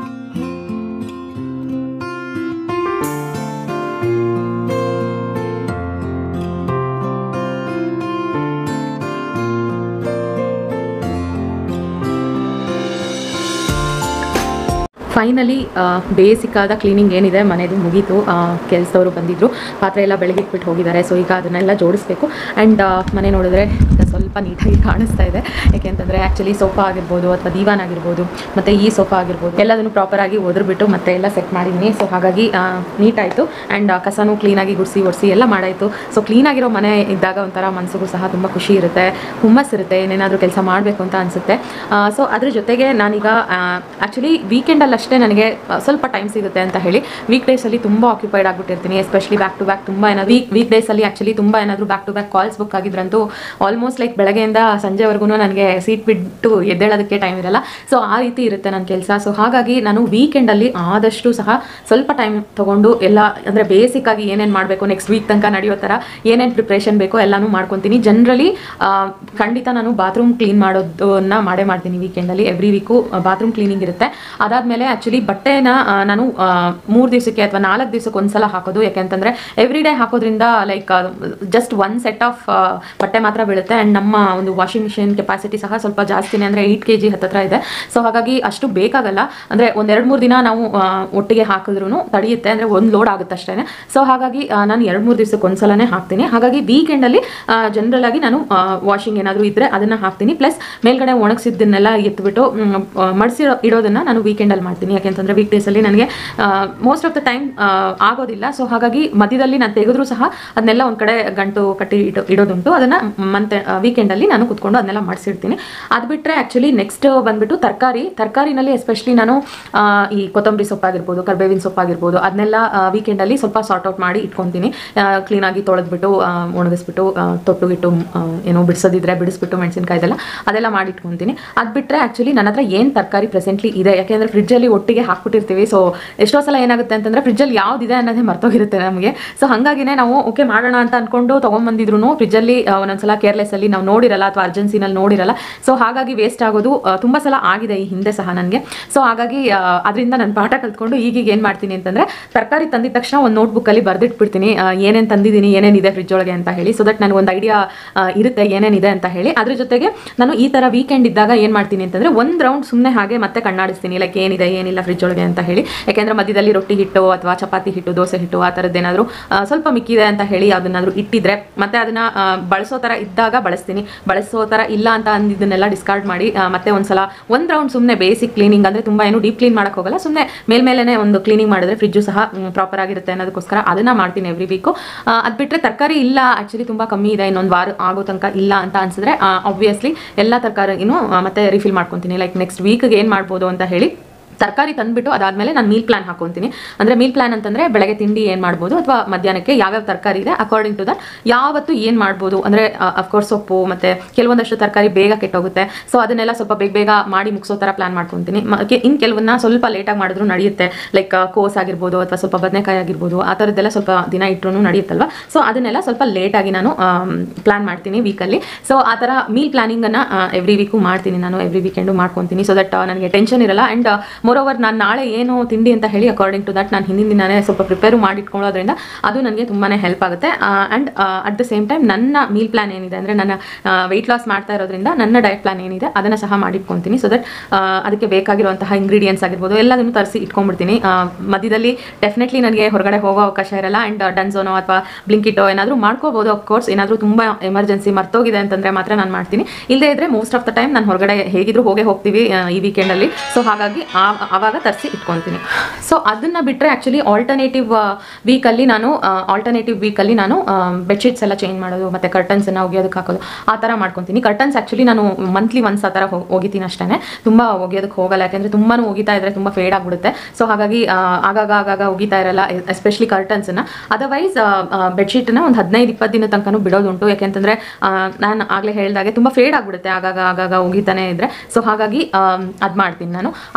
ಫೈನಲಿ ಬೇಸಿಕ್ ಆದ ಕ್ಲೀನಿಂಗ್ ಏನಿದೆ ಮನೆದು ಮುಗೀತು ಕೆಲಸದವರು ಬಂದಿದ್ದರು ಪಾತ್ರೆ ಎಲ್ಲ ಬೆಳಗಿಟ್ಬಿಟ್ಟು ಹೋಗಿದ್ದಾರೆ ಸೊ ಈಗ ಅದನ್ನೆಲ್ಲ ಜೋಡಿಸ್ಬೇಕು ಆ್ಯಂಡ್ ಮನೆ ನೋಡಿದ್ರೆ ಈಗ ಸ್ವಲ್ಪ ನೀಟಾಗಿ ಕಾಣಿಸ್ತಾ ಇದೆ ಯಾಕೆಂತಂದರೆ ಆ್ಯಕ್ಚುಲಿ ಸೋಫಾ ಆಗಿರ್ಬೋದು ಅಥವಾ ದೀವಾನ್ ಆಗಿರ್ಬೋದು ಮತ್ತು ಈ ಸೋಫಾ ಆಗಿರ್ಬೋದು ಎಲ್ಲದನ್ನು ಪ್ರಾಪರಾಗಿ ಒದ್ರುಬಿಟ್ಟು ಮತ್ತೆ ಎಲ್ಲ ಸೆಟ್ ಮಾಡಿದ್ದೀನಿ ಸೊ ಹಾಗಾಗಿ ನೀಟಾಯಿತು ಆ್ಯಂಡ್ ಕಸನೂ ಕ್ಲೀನಾಗಿ ಗುಡಿಸಿ ಒರೆಸಿ ಎಲ್ಲ ಮಾಡಾಯಿತು ಸೊ ಕ್ಲೀನಾಗಿರೋ ಮನೆ ಇದ್ದಾಗ ಒಂಥರ ಮನಸ್ಸಿಗೂ ಸಹ ತುಂಬ ಖುಷಿ ಇರುತ್ತೆ ಹುಮ್ಮಸ್ ಇರುತ್ತೆ ಏನೇನಾದರೂ ಕೆಲಸ ಮಾಡಬೇಕು ಅಂತ ಅನಿಸುತ್ತೆ ಸೊ ಅದ್ರ ಜೊತೆಗೆ ನಾನೀಗ ಆ್ಯಕ್ಚುಲಿ ವೀಕೆಂಡಲ್ಲಿ ಅಷ್ಟೇ ನನಗೆ ಆ, ಸ್ವಲ್ಪ ಟೈಮ್ ಸಿಗುತ್ತೆ ಅಂತ ಹೇಳಿ ವೀಕ್ ಡೇಸಲ್ಲಿ ತುಂಬ ಆಕ್ಯುಪೈಡ್ ಆಗಿಬಿಟ್ಟಿರ್ತೀನಿ ಎಸ್ಪೆಷಲಿ ಬ್ಯಾಕ್ ಟು ಬ್ಯಾಕ್ ತುಂಬ ಏನಾದ್ರು ವೀಕ್ ವೀಕ್ ಡೇಸಲ್ಲಿ ಆ್ಯಕ್ಚುಲಿ ತುಂಬ ಏನಾದರೂ back to back calls book ಆಗಿದ್ರಂತೂ ಆಲ್ಮೋಸ್ಟ್ ಲೈಕ್ ಬೆಳಗ್ಗೆಯಿಂದ ಸಂಜೆವರೆಗೂ ನನಗೆ ಸೀಟ್ ಬಿಟ್ಟು ಎದ್ದೇಳೋದಕ್ಕೆ ಟೈಮ್ ಇರಲ್ಲ ಸೊ ಆ ರೀತಿ ಇರುತ್ತೆ ನನ್ನ ಕೆಲಸ ಸೊ ಹಾಗಾಗಿ ನಾನು ವೀಕೆಂಡಲ್ಲಿ ಆದಷ್ಟು ಸಹ ಸ್ವಲ್ಪ ಟೈಮ್ ತೊಗೊಂಡು ಎಲ್ಲ ಅಂದರೆ ಬೇಸಿಕ್ ಆಗಿ ಏನೇನು ಮಾಡಬೇಕು ನೆಕ್ಸ್ಟ್ ವೀಕ್ ತನಕ ನಡೆಯೋ ಥರ ಏನೇನು ಪ್ರಿಪ್ರೇಷನ್ ಬೇಕೋ ಎಲ್ಲನೂ ಮಾಡ್ಕೊತೀನಿ ಜನರಲಿ ಖಂಡಿತ ನಾನು ಬಾತ್ರೂಮ್ ಕ್ಲೀನ್ ಮಾಡೋದನ್ನ ಮಾಡೇ ಮಾಡ್ತೀನಿ ವೀಕೆಂಡಲ್ಲಿ ಎವ್ರಿ ವೀಕು ಬಾತ್ರೂಮ್ ಕ್ಲೀನಿಂಗ್ ಇರುತ್ತೆ ಅದಾದಮೇಲೆ ಆ್ಯಕ್ಚುಲಿ ಬಟ್ಟೆನ ಆ, ನಾನು ಮೂರು ದಿವಸಕ್ಕೆ ಅಥವಾ ನಾಲ್ಕು ದಿವಸಕ್ಕೆ ಒಂದ್ಸಲ ಹಾಕೋದು ಯಾಕೆಂತಂದರೆ ಎವ್ರಿ ಡೇ ಹಾಕೋದ್ರಿಂದ like just one set of ಬಟ್ಟೆ ಮಾತ್ರ ಬೀಳುತ್ತೆ ಆ್ಯಂಡ್ ನಮ್ಮ ಒಂದು ವಾಷಿಂಗ್ ಮಿಷಿನ್ ಕೆಪಾಸಿಟಿ ಸಹ ಸ್ವಲ್ಪ ಜಾಸ್ತಿನೇ ಅಂದರೆ ಏಯ್ಟ್ ಕೆ ಜಿ ಹತ್ತತ್ರ ಇದೆ ಸೊ ಹಾಗಾಗಿ ಅಷ್ಟು ಬೇಕಾಗಲ್ಲ ಅಂದರೆ ಒಂದು ಎರಡು ಮೂರು ದಿನ ನಾವು ಆ, ಒಟ್ಟಿಗೆ ಹಾಕಿದ್ರೂ ತಡೆಯುತ್ತೆ ಅಂದರೆ ಒಂದು ಲೋಡ್ ಆಗುತ್ತೆ ಅಷ್ಟೇ ಸೊ ಹಾಗಾಗಿ ಆ, ನಾನು ಎರಡು ಮೂರು ದಿವಸಕ್ಕೆ ಒಂದ್ಸಲನೇ ಹಾಕ್ತೀನಿ ಹಾಗಾಗಿ ವೀಕೆಂಡಲ್ಲಿ ಜನರಲ್ ಆಗಿ ನಾನು ವಾಷಿಂಗ್ ಏನಾದರೂ ಇದ್ದರೆ ಅದನ್ನು ಹಾಕ್ತೀನಿ ಪ್ಲಸ್ ಮೇಲ್ಗಡೆ ಒಣಗಿಸಿದ್ದನ್ನೆಲ್ಲ ಎತ್ಬಿಟ್ಟು ಮಡಿಸಿ ಇಡೋದನ್ನು ನಾನು ವೀಕೆಂಡಲ್ಲಿ ಮಾಡ್ತೀನಿ ಯಾಕೆಂತಂದರೆ ವೀಕ್ ಡೇಸಲ್ಲಿ ನನಗೆ ಮೋಸ್ಟ್ ಆಫ್ ದ ಟೈಮ್ ಆಗೋದಿಲ್ಲ ಸೊ ಹಾಗಾಗಿ ಮಧ್ಯದಲ್ಲಿ ನಾನು ತೆಗೆದ್ರೂ ಸಹ ಅದನ್ನೆಲ್ಲ ಒಂದು ಕಡೆ ಗಂಟು ಕಟ್ಟಿ ಇಡೋ ಇಡೋದುಂಟು ಅದನ್ನು ಮಂತ್ ವೀಕೆಂಡಲ್ಲಿ ನಾನು ಕುತ್ಕೊಂಡು ಅದನ್ನೆಲ್ಲ ಮಾಡಿಸಿಡ್ತೀನಿ ಅದು ಬಿಟ್ಟರೆ ಆ್ಯಕ್ಚುಲಿ ನೆಕ್ಸ್ಟ್ ಬಂದ್ಬಿಟ್ಟು ತರಕಾರಿ ತರಕಾರಿನಲ್ಲಿ ಎಸ್ಪೆಷಲಿ ನಾನು ಆ, ಈ ಕೊತ್ತಂಬರಿ ಸೊಪ್ಪಾಗಿರ್ಬೋದು ಕರ್ಬೇವಿನ ಸೊಪ್ಪಾಗಿರ್ಬೋದು ಅದನ್ನೆಲ್ಲ ವೀಕೆಂಡಲ್ಲಿ ಸ್ವಲ್ಪ ಸಾರ್ಟ್ ಔಟ್ ಮಾಡಿ ಇಟ್ಕೊತೀನಿ ಕ್ಲೀನಾಗಿ ತೊಳೆದ್ಬಿಟ್ಟು ಆ, ಒಣಗಿಸ್ಬಿಟ್ಟು ಆ, ತೊಟ್ಟು ಇಟ್ಟು ಆ, ಏನೋ ಬಿಡಿಸೋದಿದ್ರೆ ಬಿಡಿಸ್ಬಿಟ್ಟು ಮೆಣಸಿನ್ಕಾಯ್ದೆಲ್ಲ ಅದೆಲ್ಲ ಮಾಡಿ ಇಟ್ಕೊತೀನಿ ಅದು ಬಿಟ್ಟರೆ ಆ್ಯಕ್ಚುಲಿ ನನ್ನ ಹತ್ರ ಏನು ತರಕಾರಿ ಪ್ರೆಸೆಂಟ್ಲಿ ಇದೆ ಯಾಕೆಂದರೆ ಫ್ರಿಜ್ಜಲ್ಲಿ ಒಟ್ಟಿಗೆ ಹಾಕ್ಬಿಟ್ಟಿರ್ತೀವಿ ಸೊ ಎಷ್ಟೋ ಸಲ ಏನಾಗುತ್ತೆ ಅಂತಂದರೆ ಫ್ರಿಜ್ಜಲ್ಲಿ ಯಾವುದಿದೆ ಅನ್ನೋದೇ ಮರ್ತೋಗಿರುತ್ತೆ ನಮಗೆ ಸೊ ಹಾಗಾಗಿನೇ ನಾವು ಓಕೆ ಮಾಡೋಣ ಅಂತ ಅಂದ್ಕೊಂಡು ತೊಗೊಂಬಂದಿದ್ರು ಫ್ರಿಜ್ಜಲ್ಲಿ ಒಂದೊಂದ್ಸಲ ಕೇರ್ಲೆಸ್ಸಲ್ಲಿ ನಾವು ನೋಡಿರಲ್ಲ ಅಥವಾ ಅರ್ಜೆನ್ಸಿನಲ್ಲಿ ನೋಡಿರಲ್ಲ ಸೊ ಹಾಗಾಗಿ ವೇಸ್ಟ್ ಆಗೋದು ಆ, ತುಂಬ ಸಲ ಆಗಿದೆ ಈ ಹಿಂದೆ ಸಹ ನನಗೆ ಸೊ ಹಾಗಾಗಿ ಅದರಿಂದ ನಾನು ಪಾಠ ಕಲ್ತ್ಕೊಂಡು ಈಗೀಗ ಏನು ಮಾಡ್ತೀನಿ ಅಂತಂದರೆ ತರಕಾರಿ ತಂದಿದ ತಕ್ಷಣ ಒಂದು ನೋಟ್ಬುಕ್ಕಲ್ಲಿ ಬರೆದಿಟ್ಬಿಡ್ತೀನಿ ಏನೇನು ತಂದಿದ್ದೀನಿ ಏನೇನಿದೆ ಫ್ರಿಜ್ ಒಳಗೆ ಅಂತ ಹೇಳಿ ಸೊ ದಟ್ ನನಗೆ ಒಂದು ಐಡಿಯಾ ಇರುತ್ತೆ ಏನೇನಿದೆ ಅಂತ ಹೇಳಿ ಅದ್ರ ಜೊತೆಗೆ ನಾನು ಈ ಥರ ವೀಕೆಂಡ್ ಇದ್ದಾಗ ಏನು ಮಾಡ್ತೀನಿ ಅಂತಂದರೆ ಒಂದು ರೌಂಡ್ ಸುಮ್ಮನೆ ಹಾಗೆ ಮತ್ತೆ ಕಣ್ಣಾಡಿಸ್ತೀನಿ ಲೈಕ್ ಏನಿದೆ ಏನಿಲ್ಲ ಫ್ರಿಜ್ ಒಳಗೆ ಅಂತ ಹೇಳಿ ಯಾಕೆಂದರೆ ಮಧ್ಯದಲ್ಲಿ ರೊಟ್ಟಿ ಹಿಟ್ಟು ಅಥವಾ ಚಪಾತಿ ಹಿಟ್ಟು ದೋಸೆ ಹಿಟ್ಟು ಆ ಥರದ್ದೇನಾದರೂ ಸ್ವಲ್ಪ ಮಿಕ್ಕಿದೆ ಅಂತ ಹೇಳಿ ಅದನ್ನಾದರೂ ಇಟ್ಟಿದ್ರೆ ಮತ್ತೆ ಅದನ್ನ ಆ, ಬಳಸೋ ಥರ ಇದ್ದಾಗ ಬಳಸ್ತೀನಿ ಬಳಸೋ ಥರ ಇಲ್ಲ ಅಂತ ಅಂದಿದ್ದನ್ನೆಲ್ಲ ಡಿಸ್ಕಾರ್ಡ್ ಮಾಡಿ ಆ, ಮತ್ತೆ ಒಂದ್ಸಲ ಒಂದು ರೌಂಡ್ ಸುಮ್ಮನೆ ಬೇಸಿಕ್ ಕ್ಲೀನಿಂಗ್ ಅಂದರೆ ತುಂಬ ಏನು ಡೀಪ್ ಕ್ಲೀನ್ ಮಾಡೋಕೆ ಹೋಗಲ್ಲ ಸುಮ್ಮನೆ ಮೇಲ್ಮೇಲೆ ಒಂದು ಕ್ಲೀನಿಂಗ್ ಮಾಡಿದ್ರೆ ಫ್ರಿಜ್ಜು ಸಹ ಪ್ರಾಪರ್ ಆಗಿರುತ್ತೆ ಅನ್ನೋದಕ್ಕೋಸ್ಕರ ಅದನ್ನ ಮಾಡ್ತೀನಿ ಎವ್ರಿ ವೀಕು ಅದು ಬಿಟ್ಟರೆ ತರಕಾರಿ ಇಲ್ಲ ಆ್ಯಕ್ಚುಲಿ ತುಂಬ ಕಮ್ಮಿ ಇದೆ ಇನ್ನೊಂದು ವಾರ ಆಗೋ ತನಕ ಇಲ್ಲ ಅಂತ ಅನ್ಸಿದ್ರೆ ಆಬ್ವಿಯಸ್ಲಿ ಎಲ್ಲ ತರಕಾರಿನೂ ಮತ್ತೆ ರಿಫಿಲ್ ಮಾಡ್ಕೊತೀನಿ ಲೈಕ್ ನೆಕ್ಸ್ಟ್ ವೀಕ್ಗೆ ಏನು ಮಾಡ್ಬೋದು ಅಂತ ಹೇಳಿ ತರಕಾರಿ ತಂದ್ಬಿಟ್ಟು ಅದಾದಮೇಲೆ ನಾನು ಮೀಲ್ ಪ್ಲಾನ್ ಹಾಕೊತೀನಿ ಅಂದರೆ ಮೀಲ್ ಪ್ಲಾನ್ ಅಂತಂದರೆ ಬೆಳಗ್ಗೆ ತಿಂಡಿ ಏನು ಮಾಡ್ಬೋದು ಅಥವಾ ಮಧ್ಯಾಹ್ನಕ್ಕೆ ಯಾವ್ಯಾವ ತರಕಾರಿ ಇದೆ ಅಕಾರ್ಡಿಂಗ್ ಟು ದಟ್ ಯಾವತ್ತು ಏನು ಮಾಡ್ಬೋದು ಅಂದರೆ ಅಫ್ಕೋರ್ಸ್ ಸೊಪ್ಪು ಮತ್ತು ಕೆಲವೊಂದಷ್ಟು ತರಕಾರಿ ಬೇಗ ಕೆಟ್ಟೋಗುತ್ತೆ ಸೊ ಅದನ್ನೆಲ್ಲ ಸ್ವಲ್ಪ ಬೇಗ ಬೇಗ ಮಾಡಿ ಮುಗಿಸೋ ಥರ ಪ್ಲಾನ್ ಮಾಡ್ಕೊತೀನಿ ಇನ್ನು ಕೆಲವನ್ನ ಸ್ವಲ್ಪ ಲೇಟಾಗಿ ಮಾಡಿದ್ರು ನಡೆಯುತ್ತೆ ಲೈಕ್ ಕೋಸ್ ಆಗಿರ್ಬೋದು ಅಥವಾ ಸ್ವಲ್ಪ ಬದನೆಕಾಯಿ ಆಗಿರ್ಬೋದು ಆ ಥರದ್ದೆಲ್ಲ ಸ್ವಲ್ಪ ದಿನ ಇಟ್ಟರು ನಡೆಯುತ್ತಲ್ವ ಸೊ ಅದನ್ನೆಲ್ಲ ಸ್ವಲ್ಪ ಲೇಟಾಗಿ ನಾನು ಪ್ಲಾನ್ ಮಾಡ್ತೀನಿ ವೀಕಲ್ಲಿ ಸೊ ಆ ಥರ ಮೀಲ್ ಪ್ಲಾನಿಂಗನ್ನು ಎವ್ರಿ ವೀಕು ಮಾಡ್ತೀನಿ ನಾನು ಎವ್ರಿ ವೀಕೆಂಡು ಮಾಡ್ಕೊತೀನಿ ಸೊ ದಟ್ ನನಗೆ ಟೆನ್ಷನ್ ಇರಲ್ಲ ಆ್ಯಂಡ್ ಮೋರೋವರ್ ನಾನು ನಾಳೆ ಏನು ತಿಂಡಿ ಅಂತ ಹೇಳಿ ಅಕಾರ್ಡಿಂಗ್ ಟು ದಟ್ ನಾನು ಹಿಂದಿನ ದಿನನೇ ಸ್ವಲ್ಪ ಪ್ರಿಪೇರು ಮಾಡಿ ಇಟ್ಕೊಳ್ಳೋದ್ರಿಂದ ಅದು ನನಗೆ ತುಂಬಾ ಹೆಲ್ಪ್ ಆಗುತ್ತೆ and at the same time ನನ್ನ ಮೀಲ್ ಪ್ಲಾನ್ ಏನಿದೆ ಅಂದರೆ ನನ್ನ ವೆಯ್ಟ್ ಲಾಸ್ ಮಾಡ್ತಾ ಇರೋದ್ರಿಂದ ನನ್ನ ಡಯಟ್ ಪ್ಲಾನ್ ಏನಿದೆ ಅದನ್ನು ಸಹ ಮಾಡಿಟ್ಕೊತೀನಿ ಸೊ ದಟ್ ಅದಕ್ಕೆ ಬೇಕಾಗಿರುವಂತಹ ಇಂಗ್ರೀಡಿಯೆಂಟ್ಸ್ ಆಗಿರ್ಬೋದು ಎಲ್ಲದನ್ನು ತರಿಸಿ ಇಟ್ಕೊಂಡ್ಬಿಡ್ತೀನಿ ಆ, ಮಧ್ಯದಲ್ಲಿ ಡೆಫಿನೆಟ್ಲಿ ನನಗೆ ಹೊರಗಡೆ ಹೋಗೋ ಅವಕಾಶ ಇರಲ್ಲ ಆ್ಯಂಡ್ ಡನ್ಸೋನೋ ಅಥವಾ ಬ್ಲಿಂಕಿಟೋ ಏನಾದರೂ ಮಾಡ್ಕೋಬೋದು ಅಫ್ಕೋರ್ಸ್ ಏನಾದರೂ ತುಂಬ ಎಮರ್ಜೆನ್ಸಿ ಮರ್ತೋಗಿದೆ ಅಂತಂದರೆ ಮಾತ್ರ ನಾನು ಮಾಡ್ತೀನಿ ಇಲ್ಲದೇ ಇದ್ದರೆ ಮೋಸ್ಟ್ ಆಫ್ ದ ಟೈಮ್ ನಾನು ಹೊರಗಡೆ ಹೇಗಿದ್ರು ಹೋಗೇ ಹೋಗ್ತೀವಿ ಆ, ಈ ವೀಕೆಂಡಲ್ಲಿ ಸೊ ಹಾಗಾಗಿ ಆ- ಆವಾಗ ತರಿಸಿ ಇಟ್ಕೊತೀನಿ ಸೊ ಅದನ್ನು ಬಿಟ್ಟರೆ ಆ್ಯಕ್ಚುಲಿ ಆಲ್ಟರ್ನೇಟಿವ್ ವೀಕಲ್ಲಿ ನಾನು ಆಲ್ಟರ್ನೇಟಿವ್ ವೀಕಲ್ಲಿ ನಾನು ಬೆಡ್ಶೀಟ್ಸ್ ಎಲ್ಲ ಚೇಂಜ್ ಮಾಡೋದು ಮತ್ತು ಕರ್ಟನ್ಸನ್ನು ಒಗೆಯೋದಕ್ಕೆ ಹಾಕೋದು ಆ ಥರ ಮಾಡ್ಕೊತೀನಿ ಕರ್ಟನ್ಸ್ ಆ್ಯಕ್ಚುಲಿ ನಾನು ಮಂತ್ಲಿ ಒನ್ಸ್ ಆ ಥರ ಹೋ- ಒಗಿತೀನಿ ಅಷ್ಟೇ ತುಂಬ ಒಗೆಯೋದಕ್ಕೆ ಹೋಗಲ್ಲ ಯಾಕೆಂದರೆ ತುಂಬಾ ಒಗಿತಾ ಇದ್ರೆ ತುಂಬ ಫೇಡ್ ಆಗಿಬಿಡುತ್ತೆ ಸೊ ಹಾಗಾಗಿ ಆ, ಆಗಾಗ ಆಗಾಗ ಒಗಿತಾ ಇರಲ್ಲ ಎಸ್ಪೆಷಲಿ ಕರ್ಟನ್ಸನ್ನು ಅದರ್ವೈಸ್ ಬೆಡ್ಶೀಟನ್ನ ಒಂದು ಹದಿನೈದು ಇಪ್ಪತ್ತು ದಿನ ತನಕನೂ ಬಿಡೋದುಂಟು ಯಾಕೆಂತಂದರೆ ನಾನು ಆಗಲೇ ಹೇಳಿದಾಗೆ ತುಂಬ ಫೇಡ್ ಆಗಿಬಿಡುತ್ತೆ ಆಗಾಗ ಆಗಾಗ ಒಗಿತಾನೆ ಇದ್ದರೆ ಸೊ ಹಾಗಾಗಿ ಅದು ಮಾಡ್ತೀನಿ ನಾನು ಅದು ಬಿಟ್ಟರೆ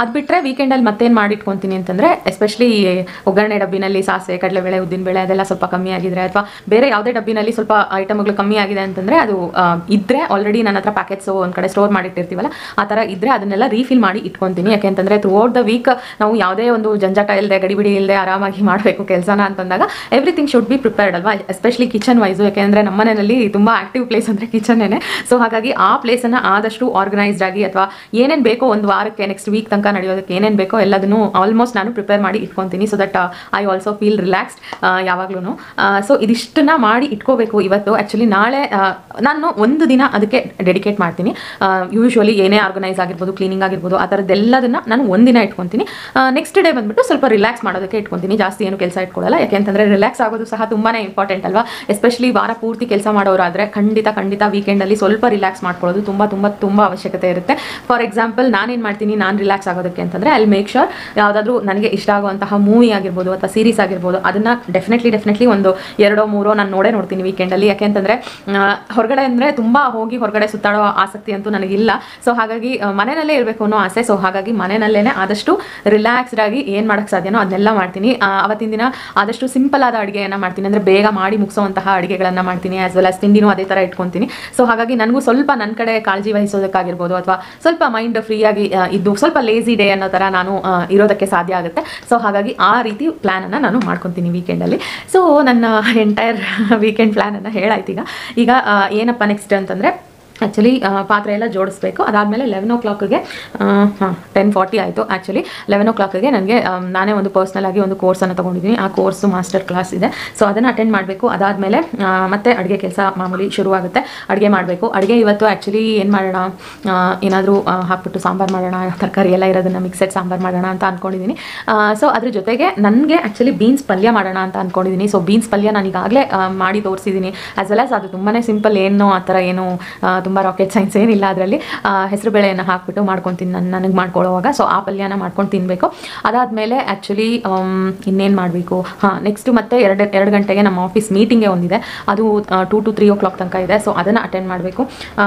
ವೀಕೆಂಡಲ್ಲಿ ಮತ್ತೇನು ಮಾಡಿಟ್ಕೊತೀನಿ ಅಂತಂದರೆ ಎಸ್ಪೆಷಲಿ ಒಗ್ಗರಣೆ ಡಬ್ಬಿನಲ್ಲಿ ಸಾಸಿವೆ ಕಡಲೆಬೇಳೆ ಉದ್ದಿನಬೇಳೆ ಅದೆಲ್ಲ ಸ್ವಲ್ಪ ಕಮ್ಮಿ ಆಗಿದ್ರೆ ಅಥವಾ ಬೇರೆ ಯಾವುದೇ ಡಬ್ಬಿನಲ್ಲಿ ಸ್ವಲ್ಪ ಐಟಮ್ಗಳು ಕಮ್ಮಿ ಆಗಿದೆ ಅಂತಂದರೆ ಅದು ಆ, ಇದ್ರೆ ಆಲ್ರೆಡಿ ನನ್ನ ಹತ್ರ ಪ್ಯಾಕೆಟ್ಸು ಒಂದು ಕಡೆ ಸ್ಟೋರ್ ಮಾಡಿಟ್ಟಿರ್ತೀವಲ್ಲ ಆ ಥರ ಇದ್ದರೆ ಅದನ್ನೆಲ್ಲ ರೀಫಿಲ್ ಮಾಡಿ ಇಟ್ಕೊತೀನಿ ಯಾಕೆಂತಂದರೆ ಥ್ರೂ ಔಟ್ ದ ವೀಕ್ ನಾವು ಯಾವುದೇ ಒಂದು ಜಂಜಾಟ ಇಲ್ಲದೆ ಗಡಿಬಿಡಿ ಇಲ್ಲದೆ ಆರಾಮಾಗಿ ಮಾಡಬೇಕು ಕೆಲಸನ ಅಂತಂದಾಗ ಎವ್ರಿಥಿಂಗ್ ಶುಡ್ ಬಿ ಪ್ರಿಪೇರ್ಡ್ ಅಲ್ವಾ ಎಸ್ಪೆಷಲಿ ಕಿಚನ್ ವೈಸು ಯಾಕೆಂದರೆ ನಮ್ಮ ಮನೆಯಲ್ಲಿ ತುಂಬ ಆಕ್ಟಿವ್ ಪ್ಲೇಸ್ ಅಂದರೆ ಕಿಚನ್ನೇ ಸೊ ಹಾಗಾಗಿ ಆ ಪ್ಲೇಸನ್ನು ಆದಷ್ಟು ಆರ್ಗನೈಸ್ಡ್ ಆಗಿ ಅಥವಾ ಏನೇನು ಬೇಕೋ ಒಂದು ವಾರಕ್ಕೆ ನೆಕ್ಸ್ಟ್ ವೀಕ್ ತನಕ ನಡೆಯೋದಕ್ಕೆ ಏನೇನು ಬೇಕೋ ಎಲ್ಲದನ್ನು ಆಲ್ಮೋಸ್ಟ್ ನಾನು ಪ್ರಿಪೇರ್ ಮಾಡಿ ಇಟ್ಕೊತೀನಿ so that I also feel relaxed ಯಾವಾಗ್ಲೂ ಸೊ ಇದಿಷ್ಟನ್ನ ಮಾಡಿ ಇಟ್ಕೋಬೇಕು ಇವತ್ತು ಆ್ಯಕ್ಚುಲಿ ನಾಳೆ ಆ, ನಾನು ಒಂದು ದಿನ ಅದಕ್ಕೆ ಡೆಡಿಕೇಟ್ ಮಾಡ್ತೀನಿ ಯೂಶ್ವಲಿ ಏನೇ ಆರ್ಗನೈಸ್ ಆಗಿರ್ಬೋದು ಕ್ಲೀನಿಂಗ್ ಆಗಿರ್ಬೋದು ಆ ಥರದ್ದೆಲ್ಲದನ್ನ ನಾನು ಒಂದಿನ ಇಟ್ಕೊತೀನಿ ನೆಕ್ಸ್ಟ್ ಡೇ ಬಂದ್ಬಿಟ್ಟು ಸ್ವಲ್ಪ ರಿಲ್ಯಾಕ್ಸ್ ಮಾಡೋದಕ್ಕೆ ಇಟ್ಕೊತೀನಿ ಜಾಸ್ತಿ ಏನು ಕೆಲಸ ಇಟ್ಕೊಳ್ಳಲ್ಲ ಯಾಕೆಂತಂದರೆ ರಿಲ್ಯಾಕ್ಸ್ ಆಗೋದು ಸಹ ತುಂಬಾ ಇಂಪಾರ್ಟೆಂಟ್ ಅಲ್ವಾ ಎಸ್ಪೆಷಲಿ ವಾರ ಪೂರ್ತಿ ಕೆಲಸ ಮಾಡೋರಾದರೆ ಖಂಡಿತ ಖಂಡಿತ ವೀಕೆಂಡಲ್ಲಿ ಸ್ವಲ್ಪ ರಿಲ್ಯಾಕ್ಸ್ ಮಾಡ್ಕೊಳ್ಳೋದು ತುಂಬ ತುಂಬ ತುಂಬ ಅವಶ್ಯಕತೆ ಇರುತ್ತೆ ಫಾರ್ ಎಕ್ಸಾಂಪಲ್ ನಾನೇನು ಮಾಡ್ತೀನಿ ನಾನು ರಿಲ್ಯಾಕ್ಸ್ ಆಗೋದಕ್ಕೆ ಅಂತಂದರೆ ಅಲ್ಲಿ ಮೇಕ್ ಶೋರ್ ಯಾವುದಾದ್ರೂ ನನಗೆ ಇಷ್ಟ ಆಗುವಂತಹ ಮೂವಿ ಆಗಿರ್ಬೋದು ಅಥವಾ ಸೀರೀಸ್ ಆಗಿರ್ಬೋದು ಅದನ್ನು ಡೆಫಿನೆಟ್ಲಿ ಡೆಫಿನೆಟ್ಲಿ ಒಂದು ಎರಡೋ ಮೂರೋ ನಾನು ನೋಡೇ ನೋಡ್ತೀನಿ ವೀಕೆಂಡಲ್ಲಿ ಯಾಕೆಂತಂದರೆ ಹೊರಗಡೆ ಅಂದರೆ ತುಂಬ ಹೋಗಿ ಹೊರಗಡೆ ಸುತ್ತಾಡೋ ಆಸಕ್ತಿ ಅಂತೂ ನನಗಿಲ್ಲ ಸೊ ಹಾಗಾಗಿ ಆ, ಮನೆಯಲ್ಲೇ ಇರಬೇಕು ಅನ್ನೋ ಆಸೆ ಸೊ ಹಾಗಾಗಿ ಮನೆಯಲ್ಲೇ ಆದಷ್ಟು ರಿಲ್ಯಾಕ್ಸ್ಡ್ ಆಗಿ ಏನು ಮಾಡೋಕ್ಕೆ ಸಾಧ್ಯನೋ ಅದನ್ನೆಲ್ಲ ಮಾಡ್ತೀನಿ ಆ, ಅವತ್ತಿನ ದಿನ ಆದಷ್ಟು ಸಿಂಪಲ್ ಆದ ಅಡುಗೆಯನ್ನು ಮಾಡ್ತೀನಿ ಅಂದರೆ ಬೇಗ ಮಾಡಿ ಮುಗಿಸೋವಂತಹ ಅಡುಗೆಗಳನ್ನು ಮಾಡ್ತೀನಿ ಆಸ್ ವೆಲ್ ಆಸ್ ತಿಂಡಿನೂ ಅದೇ ಥರ ಇಟ್ಕೊತೀನಿ ಸೊ ಹಾಗಾಗಿ ನನಗೂ ಸ್ವಲ್ಪ ನನ್ನ ಕಡೆ ಕಾಳಜಿ ವಹಿಸೋದಕ್ಕಾಗಿರ್ಬೋದು ಅಥವಾ ಸ್ವಲ್ಪ ಮೈಂಡ್ ಫ್ರೀಯಾಗಿ ಇದ್ದು ಸ್ವಲ್ಪ ಲೇಸಿ ಡೇ ಅನ್ನೋ ಥರ ನಾನು ಆ, ಇರೋದಕ್ಕೆ ಸಾಧ್ಯ ಆಗುತ್ತೆ ಸೊ ಹಾಗಾಗಿ ಆ ರೀತಿ ಪ್ಲ್ಯಾನನ್ನು ನಾನು ಮಾಡ್ಕೊತೀನಿ ವೀಕೆಂಡಲ್ಲಿ ಸೊ ನನ್ನ ಎಂಟೈರ್ ವೀಕೆಂಡ್ ಪ್ಲ್ಯಾನನ್ನು ಹೇಳಾಯ್ತು ಈಗ ಈಗ ಆ, ಏನಪ್ಪ ನೆಕ್ಸ್ಟ್ ಅಂತಂದರೆ ಆ್ಯಕ್ಚುಲಿ ಪಾತ್ರೆ ಎಲ್ಲ ಜೋಡಿಸ್ಬೇಕು ಅದಾದಮೇಲೆ ಲೆವೆನ್ ಓ ಕ್ಲಾಕ್ಗೆ ಹಾಂ ಟೆನ್ ಫಾರ್ಟಿ ಆಯಿತು ಆ್ಯಕ್ಚುಲಿ ಲೆವೆನ್ ಓ ಕ್ಲಾಕ್ಗೆ ನನಗೆ ನಾನೇ ಒಂದು ಪರ್ಸ್ನಲ್ ಆಗಿ ಒಂದು ಕೋರ್ಸನ್ನು ತೊಗೊಂಡಿದ್ದೀನಿ ಆ ಕೋರ್ಸು ಮಾಸ್ಟರ್ ಕ್ಲಾಸ್ ಇದೆ ಸೊ ಅದನ್ನು ಅಟೆಂಡ್ ಮಾಡಬೇಕು ಅದಾದಮೇಲೆ ಮತ್ತೆ ಅಡುಗೆ ಕೆಲಸ ಮಾಮೂಲಿ ಶುರುವಾಗುತ್ತೆ ಅಡುಗೆ ಮಾಡಬೇಕು ಅಡುಗೆ ಇವತ್ತು ಆ್ಯಕ್ಚುಲಿ ಏನು ಮಾಡೋಣ ಏನಾದರೂ ಹಾಕ್ಬಿಟ್ಟು ಸಾಂಬಾರು ಮಾಡೋಣ ತರಕಾರಿ ಎಲ್ಲ ಇರೋದನ್ನು ಮಿಕ್ಸೆಡ್ ಸಾಂಬಾರು ಮಾಡೋಣ ಅಂತ ಅಂದ್ಕೊಂಡಿದ್ದೀನಿ ಸೊ ಅದ್ರ ಜೊತೆಗೆ ನನಗೆ ಆ್ಯಕ್ಚುಲಿ ಬೀನ್ಸ್ ಪಲ್ಯ ಮಾಡೋಣ ಅಂತ ಅಂದ್ಕೊಂಡಿದ್ದೀನಿ ಸೊ ಬೀನ್ಸ್ ಪಲ್ಯ ನಾನು ಈಗಾಗಲೇ ಮಾಡಿ ತೋರಿಸಿದ್ದೀನಿ ಆಸ್ ವೆಲ್ ಆಸ್ ಅದು ತುಂಬಾ ಸಿಂಪಲ್ ಏನೋ ಆ ಥರ ಏನು ಆ, ತುಂಬ ರಾಕೆಟ್ ಸೈನ್ಸ್ ಏನಿಲ್ಲ ಅದರಲ್ಲಿ ಹೆಸರು ಬೇಳೆಯನ್ನು ಹಾಕ್ಬಿಟ್ಟು ಮಾಡ್ಕೊತೀನಿ ನಾನು ನನಗೆ ಮಾಡ್ಕೊಳ್ಳೋವಾಗ ಸೊ ಆ ಪಲ್ಯನ ಮಾಡ್ಕೊಂಡು ತಿನ್ನಬೇಕು ಅದಾದಮೇಲೆ ಆ್ಯಕ್ಚುಲಿ ಇನ್ನೇನು ಮಾಡಬೇಕು ಹಾಂ ನೆಕ್ಸ್ಟು ಮತ್ತೆ ಎರಡು ಎರಡು ಗಂಟೆಗೆ ನಮ್ಮ ಆಫೀಸ್ ಮೀಟಿಂಗೇ ಒಂದಿದೆ ಅದು two to three o'clock ತನಕ ಇದೆ ಸೊ ಅದನ್ನು ಅಟೆಂಡ್ ಮಾಡಬೇಕು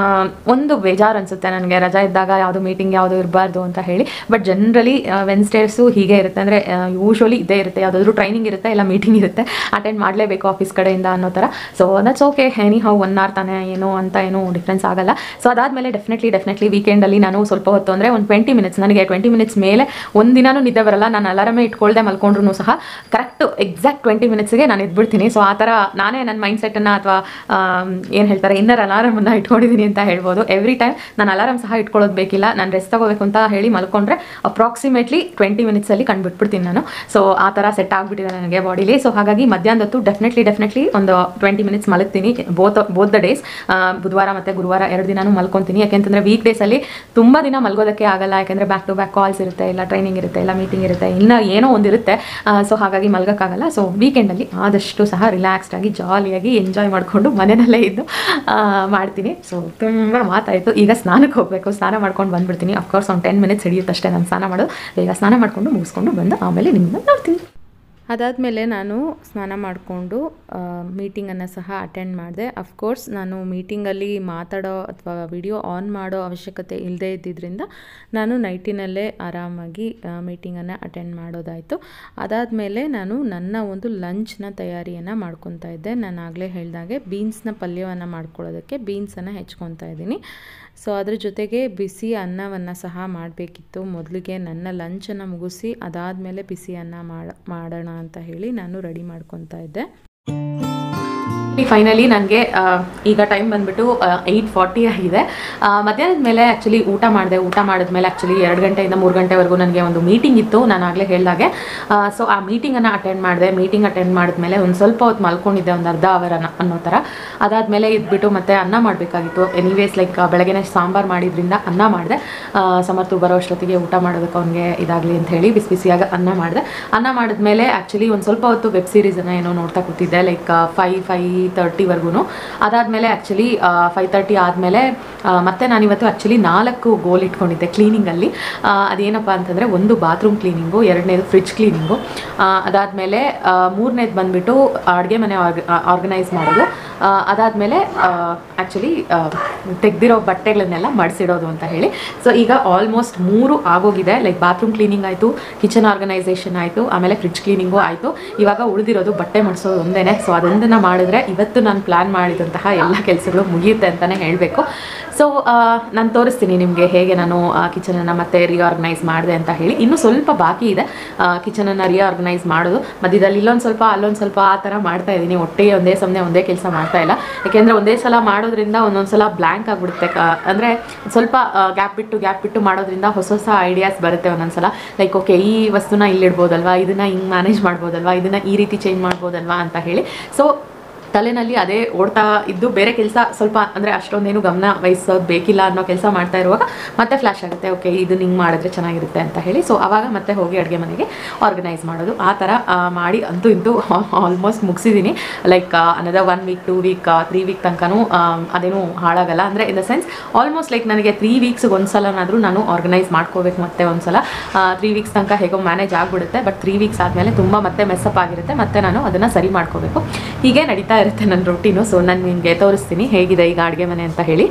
ಒಂದು ಬೇಜಾರು ಅನಿಸುತ್ತೆ ನನಗೆ ರಜಾ ಇದ್ದಾಗ ಯಾವುದು ಮೀಟಿಂಗ್ ಯಾವುದು ಇರಬಾರ್ದು ಅಂತ ಹೇಳಿ ಬಟ್ ಜನರಲಿ ವೆನ್ಸ್ಡೇಸು ಹೀಗೆ ಇರುತ್ತೆ ಅಂದರೆ ಯೂಶ್ವಲಿ ಇದೇ ಇರುತ್ತೆ ಯಾವುದಾದ್ರೂ ಟ್ರೈನಿಂಗ್ ಇರುತ್ತೆ ಇಲ್ಲ ಮೀಟಿಂಗ್ ಇರುತ್ತೆ ಅಟೆಂಡ್ ಮಾಡಲೇಬೇಕು ಆಫೀಸ್ ಕಡೆಯಿಂದ ಅನ್ನೋ ಥರ so that's okay anyhow one hour ತಾನೇ ಏನೋ ಅಂತ ಏನೂ ಡಿಫ್ರೆನ್ಸ್ ಆಗಲ್ಲ ಸೊ ಅದಾದಮೇಲೆ ಡೆಫಿನೆಟ್ಲಿ ಡೆಫಿನೆಟ್ಲಿ ವೀಕೆಂಡಲ್ಲಿ ನಾನು ಸ್ವಲ್ಪ ಹೊತ್ತು ಅಂದರೆ ಒಂದು ಟ್ವೆಂಟಿ ಮಿನಿಟ್ಸ್ ನನಗೆ ಟ್ವೆಂಟಿ ಮಿನಿಟ್ಸ್ ಮೇಲೆ ಒಂದು ದಿನನೂ ನಿದ್ದೆ ಬರಲ್ಲ ನಾನು ಅಲಾರಮೇ ಇಟ್ಕೊಳ್ದೆ ಮಲ್ಕೊಂಡ್ರು ಸಹ ಕರೆಕ್ಟ್ ಎಕ್ಸಾಕ್ಟ್ ಟ್ವೆಂಟಿ ಮಿನಿಟ್ಸ್ಗೆ ನಾನು ಎದ್ಬಿಡ್ತೀನಿ ಸೊ ಆ ಥರ ನಾನೇ ನನ್ನ ಮೈಂಡ್ ಸೆಟ್ಟನ್ನು ಅಥವಾ ಏನು ಹೇಳ್ತಾರೆ ಇನ್ನರ್ ಅಲಾರಮನ್ನು ಇಟ್ಕೊಂಡಿದ್ದೀನಿ ಅಂತ ಹೇಳ್ಬೋದು ಎವ್ರಿ ಟೈಮ್ ನಾನು ಅಲಾರಮ್ ಸಹ ಇಟ್ಕೊಳ್ಳೋದು ಬೇಕಿಲ್ಲ ನಾನು ರೆಸ್ಟ್ ತಗೋಬೇಕು ಅಂತ ಹೇಳಿ ಮಲ್ಕೊಂಡ್ರೆ ಅಪ್ರಾಕ್ಸಿಮೇಟ್ಲಿ ಟ್ವೆಂಟಿ ಮಿನಿಟ್ಸಲ್ಲಿ ಕಂಡುಬಿಟ್ಬಿಡ್ತೀನಿ ನಾನು ಸೊ ಆ ಥರ ಸೆಟ್ ಆಗಿಬಿಟ್ಟಿದೆ ನನಗೆ ಬಾಡಿಲಿ ಸೊ ಹಾಗಾಗಿ ಮಧ್ಯಾಹ್ನದೊತ್ತು ಡೆಫಿನೆಟ್ಲಿ ಡೆಫಿನೆಟ್ಲಿ ಒಂದು ಟ್ವೆಂಟಿ ಮಿನಿಟ್ಸ್ ಮಲಗ್ತೀನಿ ಬೋತ್ ಬೋತ್ ದ ಡೇಸ್ ಬುಧವಾರ ಮತ್ತು ಗುರುವಾರ ಎರಡು ದಿನನೂ ಮಲ್ಕೊತೀನಿ ಯಾಕೆಂತಂದರೆ ವೀಕ್ ಡೇಸಲ್ಲಿ ತುಂಬ ದಿನ ಮಲ್ಗೋದಕ್ಕೆ ಆಗಲ್ಲ ಯಾಕೆಂದರೆ ಬ್ಯಾಕ್ ಟು ಬ್ಯಾಕ್ ಕಾಲ್ಸ್ ಇರುತ್ತೆ ಇಲ್ಲ ಟ್ರೈನಿಂಗ್ ಇರುತ್ತೆ ಇಲ್ಲ ಮೀಟಿಂಗ್ ಇರುತ್ತೆ ಇನ್ನು ಏನೋ ಒಂದಿರುತ್ತೆ ಸೊ ಹಾಗಾಗಿ ಮಲ್ಗೋಕ್ಕಾಗಲ್ಲ ಸೊ ವೀಕೆಂಡಲ್ಲಿ ಆದಷ್ಟು ಸಹ ರಿಲ್ಯಾಕ್ಸ್ಡ್ ಆಗಿ ಜಾಲಿಯಾಗಿ ಎಂಜಾಯ್ ಮಾಡಿಕೊಂಡು ಮನೆಯಲ್ಲೇ ಇದ್ದು ಆ, ಮಾಡ್ತೀನಿ ಸೊ ತುಂಬ ಮಾತಾಯಿತು ಈಗ ಸ್ನಾನಕ್ಕೆ ಹೋಗಬೇಕು ಸ್ನಾನ ಮಾಡ್ಕೊಂಡು ಬಂದ್ಬಿಡ್ತೀನಿ ಅಫ್ಕೋರ್ಸ್ ಒಂದು ಟೆನ್ ಮಿನಿಟ್ಸ್ ಹಿಡಿಯುತ್ತೆ ಅಷ್ಟೇ ನಾನು ಸ್ನಾನ ಮಾಡೋದು ಬೇಗ ಸ್ನಾನ ಮಾಡಿಕೊಂಡು ಮುಗಿಸ್ಕೊಂಡು ಬಂದು ಆಮೇಲೆ ನಿಮ್ಮನ್ನ ನೋಡ್ತೀನಿ ಅದಾದಮೇಲೆ ನಾನು ಸ್ನಾನ ಮಾಡಿಕೊಂಡು ಮೀಟಿಂಗನ್ನು ಸಹ ಅಟೆಂಡ್ ಮಾಡಿದೆ ಅಫ್ಕೋರ್ಸ್ ನಾನು ಮೀಟಿಂಗಲ್ಲಿ ಮಾತಾಡೋ ಅಥವಾ ವಿಡಿಯೋ ಆನ್ ಮಾಡೋ ಅವಶ್ಯಕತೆ ಇಲ್ಲದೇ ಇದ್ದಿದ್ದರಿಂದ ನಾನು ನೈಟಿನಲ್ಲೇ ಆರಾಮಾಗಿ ಮೀಟಿಂಗನ್ನು ಅಟೆಂಡ್ ಮಾಡೋದಾಯಿತು ಅದಾದಮೇಲೆ ನಾನು ನನ್ನ ಒಂದು ಲಂಚ್ನ ತಯಾರಿಯನ್ನು ಮಾಡ್ಕೊತಾ ಇದ್ದೆ ನಾನು ಆಗಲೇ ಹೇಳಿದಾಗೆ ಬೀನ್ಸ್ನ ಪಲ್ಯವನ್ನು ಮಾಡ್ಕೊಳ್ಳೋದಕ್ಕೆ ಬೀನ್ಸನ್ನು ಹೆಚ್ಕೊತಾ ಇದ್ದೀನಿ ಸೊ ಅದ್ರ ಜೊತೆಗೆ ಬಿಸಿ ಅನ್ನವನ್ನು ಸಹ ಮಾಡಬೇಕಿತ್ತು ಮೊದಲಿಗೆ ನನ್ನ ಲಂಚನ್ನು ಮುಗಿಸಿ ಅದಾದಮೇಲೆ ಬಿಸಿ ಅನ್ನ ಮಾಡ ಮಾಡೋಣ ಅಂತ ಹೇಳಿ ನಾನು ರೆಡಿ ಮಾಡ್ಕೊತಾ ಇದ್ದೆ ಫೈನಲಿ ನನಗೆ ಈಗ ಟೈಮ್ ಬಂದ್ಬಿಟ್ಟು ಏಯ್ಟ್ ಫಾರ್ಟಿ ಆಗಿದೆ ಆ, ಮಧ್ಯಾಹ್ನದ ಮೇಲೆ ಆ್ಯಕ್ಚುಲಿ ಊಟ ಮಾಡಿದೆ ಊಟ ಮಾಡಿದ್ಮೇಲೆ ಆ್ಯಕ್ಚುಲಿ ಎರಡು ಗಂಟೆಯಿಂದ ಮೂರು ಗಂಟೆವರೆಗೂ ನನಗೆ ಒಂದು ಮೀಟಿಂಗ್ ಇತ್ತು ನಾನು ಆಗಲೇ ಹೇಳಿದಾಗೆ ಸೊ ಆ ಮೀಟಿಂಗನ್ನು ಅಟೆಂಡ್ ಮಾಡಿದೆ ಮೀಟಿಂಗ್ ಅಟೆಂಡ್ ಮಾಡಿದ್ಮೇಲೆ ಒಂದು ಸ್ವಲ್ಪ ಹೊತ್ತು ಮಲ್ಕೊಂಡಿದ್ದೆ ಒಂದು ಅರ್ಧ ಅವರ್ ಅನ್ನೋ ಅನ್ನೋ ಥರ ಅದಾದಮೇಲೆ ಇದ್ಬಿಟ್ಟು ಮತ್ತೆ ಅನ್ನ ಮಾಡಬೇಕಾಗಿತ್ತು ಎನಿವೇಸ್ ಲೈಕ್ ಬೆಳಗ್ಗೆನೇ ಸಾಂಬಾರು ಮಾಡಿದ್ರಿಂದ ಅನ್ನ ಮಾಡಿದೆ ಸಮರ್ತು ಬರೋ ಅಷ್ಟೊತ್ತಿಗೆ ಊಟ ಮಾಡೋದಕ್ಕೆ ಅವ್ನಿಗೆ ಇದಾಗಲಿ ಅಂತ ಹೇಳಿ ಬಿಸಿ ಬಿಸಿಯಾಗಿ ಅನ್ನ ಮಾಡಿದೆ ಅನ್ನ ಮಾಡಿದ್ಮೇಲೆ ಆ್ಯಕ್ಚುಲಿ ಒಂದು ಸ್ವಲ್ಪ ಹೊತ್ತು ವೆಬ್ ಸೀರೀಸನ್ನು ಏನೋ ನೋಡ್ತಾ ಕೂತಿದ್ದೆ ಲೈಕ್ ಫೈ ಫೈ ತರ್ಟಿವರೆಗೂ ಅದಾದಮೇಲೆ ಆ್ಯಕ್ಚುಲಿ ಫೈ ತರ್ಟಿ ಆದಮೇಲೆ ಮತ್ತೆ ನಾನಿವತ್ತು ಆ್ಯಕ್ಚುಲಿ ನಾಲ್ಕು ಗೋಲ್ ಇಟ್ಕೊಂಡಿದ್ದೆ ಕ್ಲೀನಿಂಗಲ್ಲಿ ಅದೇನಪ್ಪ ಅಂತಂದರೆ ಒಂದು ಬಾತ್ರೂಮ್ ಕ್ಲೀನಿಂಗು ಎರಡನೇದು ಫ್ರಿಡ್ಜ್ ಕ್ಲೀನಿಂಗು ಅದಾದಮೇಲೆ ಮೂರನೇದು ಬಂದುಬಿಟ್ಟು ಅಡುಗೆ ಮನೆ ಆರ್ಗನೈಸ್ ಮಾಡೋದು ಅದಾದಮೇಲೆ ಆ್ಯಕ್ಚುಲಿ ತೆಗ್ದಿರೋ ಬಟ್ಟೆಗಳನ್ನೆಲ್ಲ ಮಡಿಸಿಡೋದು ಅಂತ ಹೇಳಿ ಸೊ ಈಗ ಆಲ್ಮೋಸ್ಟ್ ಮೂರು ಆಗೋಗಿದೆ ಲೈಕ್ ಬಾತ್ರೂಮ್ ಕ್ಲೀನಿಂಗ್ ಆಯಿತು ಕಿಚನ್ ಆರ್ಗನೈಸೇಷನ್ ಆಯಿತು ಆಮೇಲೆ ಫ್ರಿಡ್ಜ್ ಕ್ಲೀನಿಂಗು ಆಯಿತು ಇವಾಗ ಉಳಿದಿರೋದು ಬಟ್ಟೆ ಮಡಿಸೋದು ಒಂದೇ ಸೊ ಅದೊಂದನ್ನು ಮಾಡಿದ್ರೆ ಇವತ್ತು ನಾನು ಪ್ಲ್ಯಾನ್ ಮಾಡಿದಂತಹ ಎಲ್ಲ ಕೆಲಸಗಳು ಮುಗಿಯುತ್ತೆ ಅಂತಲೇ ಹೇಳಬೇಕು ಸೊ ನಾನು ತೋರಿಸ್ತೀನಿ ನಿಮಗೆ ಹೇಗೆ ನಾನು ಕಿಚನನ್ನು ಮತ್ತೆ ರಿಆರ್ಗನೈಸ್ ಮಾಡಿದೆ ಅಂತ ಹೇಳಿ ಇನ್ನೂ ಸ್ವಲ್ಪ ಬಾಕಿ ಇದೆ ಕಿಚನನ್ನು ರಿಆರ್ಗನೈಸ್ ಮಾಡೋದು ಮಧ್ಯದಲ್ಲಿ ಇಲ್ಲೊಂದು ಸ್ವಲ್ಪ ಅಲ್ಲೊಂದು ಸ್ವಲ್ಪ ಆ ಥರ ಮಾಡ್ತಾ ಇದ್ದೀನಿ ಒಟ್ಟಿಗೆ ಒಂದೇ ಸಮನೆ ಒಂದೇ ಕೆಲಸ ಮಾಡ್ತಾ ಇಲ್ಲ ಯಾಕೆಂದರೆ ಒಂದೇ ಸಲ ಮಾಡೋದ್ರಿಂದ ಒಂದೊಂದು ಸಲ ಬ್ಲ್ಯಾಂಕ್ ಆಗಿಬಿಡುತ್ತೆ ಅಂದರೆ ಸ್ವಲ್ಪ ಗ್ಯಾಪ್ ಬಿಟ್ಟು ಗ್ಯಾಪ್ ಬಿಟ್ಟು ಮಾಡೋದ್ರಿಂದ ಹೊಸ ಹೊಸ ಐಡಿಯಾಸ್ ಬರುತ್ತೆ ಒಂದೊಂದು ಸಲ ಲೈಕ್ ಓಕೆ ಈ ವಸ್ತುನ ಇಲ್ಲಿಡ್ಬೋದಲ್ವಾ ಇದನ್ನು ಹಿಂಗೆ ಮ್ಯಾನೇಜ್ ಮಾಡ್ಬೋದಲ್ವಾ ಇದನ್ನು ಈ ರೀತಿ ಚೇಂಜ್ ಮಾಡ್ಬೋದಲ್ವಾ ಅಂತ ಹೇಳಿ ಸೊ ತಲೆನಲ್ಲಿ ಅದೇ ಓಡ್ತಾ ಇದ್ದು ಬೇರೆ ಕೆಲಸ ಸ್ವಲ್ಪ ಅಂದರೆ ಅಷ್ಟೊಂದೇನು ಗಮನ ವಹಿಸೋದು ಬೇಕಿಲ್ಲ ಅನ್ನೋ ಕೆಲಸ ಮಾಡ್ತಾ ಇರುವಾಗ ಮತ್ತೆ ಫ್ಲ್ಯಾಶ್ ಆಗುತ್ತೆ ಓಕೆ ಇದು ಹಿಂಗೆ ಮಾಡಿದ್ರೆ ಚೆನ್ನಾಗಿರುತ್ತೆ ಅಂತ ಹೇಳಿ ಸೊ ಆವಾಗ ಮತ್ತೆ ಹೋಗಿ ಅಡುಗೆ ಮನೆಗೆ ಆರ್ಗನೈಸ್ ಮಾಡೋದು ಆ ಥರ ಆ, ಮಾಡಿ ಅಂತೂ ಇಂತೂ ಆಲ್ಮೋಸ್ಟ್ ಮುಗಿಸಿದ್ದೀನಿ ಲೈಕ್ ಅನ್ನದ one week two week three week ತನಕನೂ ಅದೇನು ಹಾಳಾಗಲ್ಲ ಅಂದರೆ in the sense almost like ನನಗೆ ತ್ರೀ ವೀಕ್ಸ್ಗೆ ಒಂದು ಸಲನಾದರೂ ನಾನು ಆರ್ಗನೈಸ್ ಮಾಡ್ಕೋಬೇಕು ಮತ್ತೆ ಒಂದು ಸಲ ತ್ರೀ ವೀಕ್ಸ್ ತನಕ ಹೇಗೋ ಮ್ಯಾನೇಜ್ ಆಗಿಬಿಡುತ್ತೆ ಬಟ್ ತ್ರೀ ವೀಕ್ಸ್ ಆದಮೇಲೆ ತುಂಬ ಮತ್ತೆ ಮೆಸ್ಸಪ್ ಆಗಿರುತ್ತೆ ಮತ್ತೆ ನಾನು ಅದನ್ನು ಸರಿ ಮಾಡ್ಕೋಬೇಕು ಹೀಗೆ ನಡೀತಾ ಇರುತ್ತೆ ನನ್ನ ರೊಟೀನು ಸೊ ನಾನು ನಿಮಗೆ ತೋರಿಸ್ತೀನಿ ಹೇಗಿದೆ ಈಗ ಅಡುಗೆ ಮನೆ ಅಂತ ಹೇಳಿ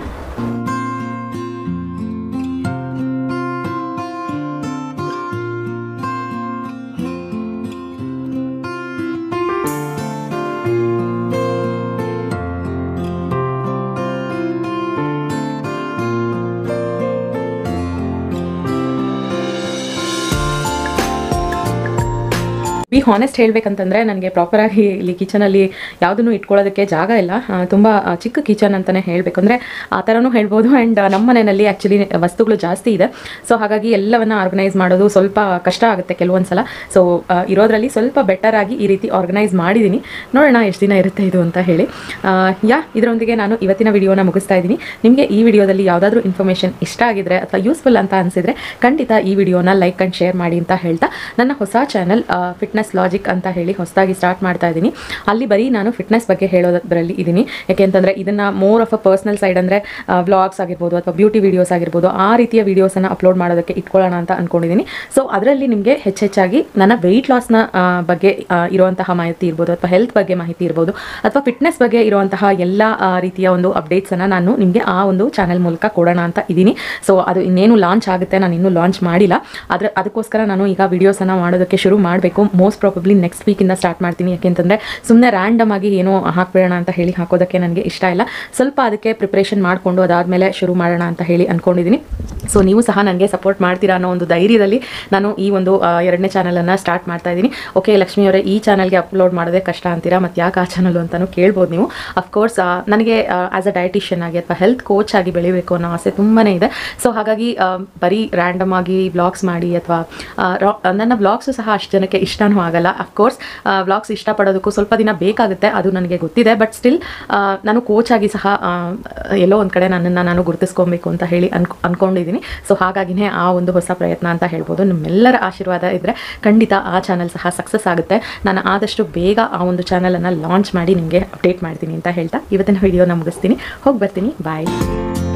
ಬಿ ಹಾನೆಸ್ಟ್ ಹೇಳ್ಬೇಕಂತಂದ್ರೆ ನನಗೆ ಪ್ರಾಪರಾಗಿ ಇಲ್ಲಿ ಕಿಚನಲ್ಲಿ ಯಾವುದನ್ನು ಇಟ್ಕೊಳ್ಳೋದಕ್ಕೆ ಜಾಗ ಇಲ್ಲ ಆ, ತುಂಬ ಆ, ಚಿಕ್ಕ ಕಿಚನ್ ಅಂತಲೇ ಹೇಳಬೇಕು ಅಂದರೆ ಆ ಥರನೂ ಹೇಳ್ಬೋದು ಆ್ಯಂಡ್ ನಮ್ಮ ಮನೆಯಲ್ಲಿ ಆ್ಯಕ್ಚುಲಿ ವಸ್ತುಗಳು ಜಾಸ್ತಿ ಇದೆ ಸೊ ಹಾಗಾಗಿ ಎಲ್ಲವನ್ನ ಆರ್ಗನೈಸ್ ಮಾಡೋದು ಸ್ವಲ್ಪ ಕಷ್ಟ ಆಗುತ್ತೆ ಕೆಲವೊಂದು ಸಲ ಸೊ ಇರೋದ್ರಲ್ಲಿ ಸ್ವಲ್ಪ ಬೆಟರ್ ಆಗಿ ಈ ರೀತಿ ಆರ್ಗನೈಸ್ ಮಾಡಿದ್ದೀನಿ ನೋಡೋಣ ಎಷ್ಟು ದಿನ ಇರುತ್ತೆ ಇದು ಅಂತ ಹೇಳಿ ಆ, ಯಾ ಇದರೊಂದಿಗೆ ನಾನು ಇವತ್ತಿನ ವಿಡಿಯೋನ ಮುಗಿಸ್ತಾ ಇದ್ದೀನಿ ನಿಮಗೆ ಈ ವಿಡಿಯೋದಲ್ಲಿ ಯಾವುದಾದ್ರೂ ಇನ್ಫಾರ್ಮೇಷನ್ ಇಷ್ಟ ಆಗಿದ್ರೆ ಅಥವಾ ಯೂಸ್ಫುಲ್ ಅಂತ ಅನಿಸಿದ್ರೆ ಖಂಡಿತ ಈ ವಿಡಿಯೋನ ಲೈಕ್ ಆ್ಯಂಡ್ ಶೇರ್ ಮಾಡಿ ಅಂತ ಹೇಳ್ತಾ ನನ್ನ ಹೊಸ ಚಾನಲ್ ಫಿಟ್ನೆಸ್ ಲಾಜಿಕ್ ಅಂತ ಹೇಳಿ ಹೊಸದಾಗಿ ಸ್ಟಾರ್ಟ್ ಮಾಡ್ತಾ ಇದ್ದೀನಿ ಅಲ್ಲಿ ಬರೀ ನಾನು ಫಿಟ್ನೆಸ್ ಬಗ್ಗೆ ಹೇಳೋದ್ರಲ್ಲಿ ಇದ್ದೀನಿ ಯಾಕೆಂತಂದರೆ ಇದನ್ನು more of a personal side ಅಂದರೆ ವ್ಲಾಗ್ಸ್ ಆಗಿರ್ಬೋದು ಅಥವಾ ಬ್ಯೂಟಿ ವೀಡಿಯೋಸ್ ಆಗಿರ್ಬೋದು ಆ ರೀತಿಯ ವೀಡಿಯೋಸನ್ನು ಅಪ್ಲೋಡ್ ಮಾಡೋದಕ್ಕೆ ಇಟ್ಕೊಳ್ಳೋಣ ಅಂತ ಅಂದ್ಕೊಂಡಿದ್ದೀನಿ ಸೊ ಅದರಲ್ಲಿ ನಿಮಗೆ ಹೆಚ್ಚೆಚ್ಚಾಗಿ ನನ್ನ ವೆಯ್ಟ್ ಲಾಸ್ನ ಬಗ್ಗೆ ಆ, ಇರುವಂತಹ ಮಾಹಿತಿ ಇರ್ಬೋದು ಅಥವಾ ಹೆಲ್ತ್ ಬಗ್ಗೆ ಮಾಹಿತಿ ಇರ್ಬೋದು ಅಥವಾ ಫಿಟ್ನೆಸ್ ಬಗ್ಗೆ ಇರುವಂತಹ ಎಲ್ಲ ಆ, ರೀತಿಯ ಒಂದು ಅಪ್ಡೇಟ್ಸನ್ನು ನಾನು ನಿಮಗೆ ಆ ಒಂದು ಚಾನಲ್ ಮೂಲಕ ಕೊಡೋಣ ಅಂತ ಇದ್ದೀನಿ ಸೊ ಅದು ಇನ್ನೇನು ಲಾಂಚ್ ಆಗುತ್ತೆ ನಾನು ಇನ್ನೂ ಲಾಂಚ್ ಮಾಡಿಲ್ಲ ಅದ್ರ ಅದಕ್ಕೋಸ್ಕರ ನಾನು ಈಗ ವೀಡಿಯೋಸನ್ನು ಮಾಡೋದಕ್ಕೆ ಶುರು ಮಾಡಬೇಕು ಮೋಸ್ಟ್ ಪ್ರಾಬಬ್ಲಿ ನೆಕ್ಸ್ಟ್ ವೀಕಿಂದ ಸ್ಟಾರ್ಟ್ ಮಾಡ್ತೀನಿ ಯಾಕೆಂತಂದರೆ ಸುಮ್ಮನೆ ರ್ಯಾಂಡಮ್ ಆಗಿ ಏನೋ ಹಾಕ್ಬಿಡೋಣ ಅಂತ ಹೇಳಿ ಹಾಕೋದಕ್ಕೆ ನನಗೆ ಇಷ್ಟ ಇಲ್ಲ ಸ್ವಲ್ಪ ಅದಕ್ಕೆ ಪ್ರಿಪ್ರೇಷನ್ ಮಾಡಿಕೊಂಡು ಅದಾದಮೇಲೆ ಶುರು ಮಾಡೋಣ ಅಂತ ಹೇಳಿ ಅಂದ್ಕೊಂಡಿದ್ದೀನಿ ಸೊ ನೀವು ಸಹ ನನಗೆ ಸಪೋರ್ಟ್ ಮಾಡ್ತೀರಾ ಅನ್ನೋ ಒಂದು ಧೈರ್ಯದಲ್ಲಿ ನಾನು ಈ ಒಂದು ಆ, ಎರಡನೇ ಚಾನಲನ್ನು ಸ್ಟಾರ್ಟ್ ಮಾಡ್ತಾ ಇದ್ದೀನಿ ಓಕೆ ಲಕ್ಷ್ಮಿ ಅವರೇ ಈ ಚಾನಲ್ಗೆ ಅಪ್ಲೋಡ್ ಮಾಡೋದೇ ಕಷ್ಟ ಅಂತೀರಾ ಮತ್ತು ಯಾಕೆ ಆ ಚಾನಲ್ ಅಂತಲೂ ಕೇಳ್ಬೋದು ನೀವು ಅಫ್ಕೋರ್ಸ್ ನನಗೆ ಆ್ಯಸ್ ಅ ಡಯಟಿಷಿಯನ್ ಆಗಿ ಅಥವಾ ಹೆಲ್ತ್ ಕೋಚ್ ಆಗಿ ಬೆಳಿಬೇಕು ಅನ್ನೋ ಆಸೆ ತುಂಬಾ ಇದೆ ಸೊ ಹಾಗಾಗಿ ಆ, ಬರೀ ರ್ಯಾಂಡಮ್ ಆಗಿ ವ್ಲಾಗ್ಸ್ ಮಾಡಿ ಅಥವಾ ನನ್ನ ವ್ಲಾಗ್ಸು ಸಹ ಅಷ್ಟು ಜನಕ್ಕೆ ಇಷ್ಟನೂ ಆಗಲ್ಲ ಅಫ್ಕೋರ್ಸ್ ವ್ಲಾಗ್ಸ್ ಇಷ್ಟಪಡೋದಕ್ಕೂ ಸ್ವಲ್ಪ ದಿನ ಬೇಕಾಗುತ್ತೆ ಅದು ನನಗೆ ಗೊತ್ತಿದೆ ಬಟ್ ಸ್ಟಿಲ್ ನಾನು ಕೋಚ್ ಆಗಿ ಸಹ ಆ, ಎಲ್ಲೋ ಒಂದು ಕಡೆ ನನ್ನನ್ನು ನಾನು ಗುರುತಿಸ್ಕೊಬೇಕು ಅಂತ ಹೇಳಿ ಅನ್ಕೊ ಅಂದ್ಕೊಂಡಿದ್ದೀನಿ ಸೊ ಹಾಗಾಗಿನೇ ಆ ಒಂದು ಹೊಸ ಪ್ರಯತ್ನ ಅಂತ ಹೇಳ್ಬೋದು ನಿಮ್ಮೆಲ್ಲರ ಆಶೀರ್ವಾದ ಇದ್ದರೆ ಖಂಡಿತ ಆ ಚಾನಲ್ ಸಹ ಸಕ್ಸಸ್ ಆಗುತ್ತೆ ನಾನು ಆದಷ್ಟು ಬೇಗ ಆ ಒಂದು ಚಾನಲನ್ನು ಲಾಂಚ್ ಮಾಡಿ ನಿಮಗೆ ಅಪ್ಡೇಟ್ ಮಾಡ್ತೀನಿ ಅಂತ ಹೇಳ್ತಾ ಇವತ್ತಿನ ವಿಡಿಯೋನ ಮುಗಿಸ್ತೀನಿ ಹೋಗಿ ಬರ್ತೀನಿ ಬಾಯ್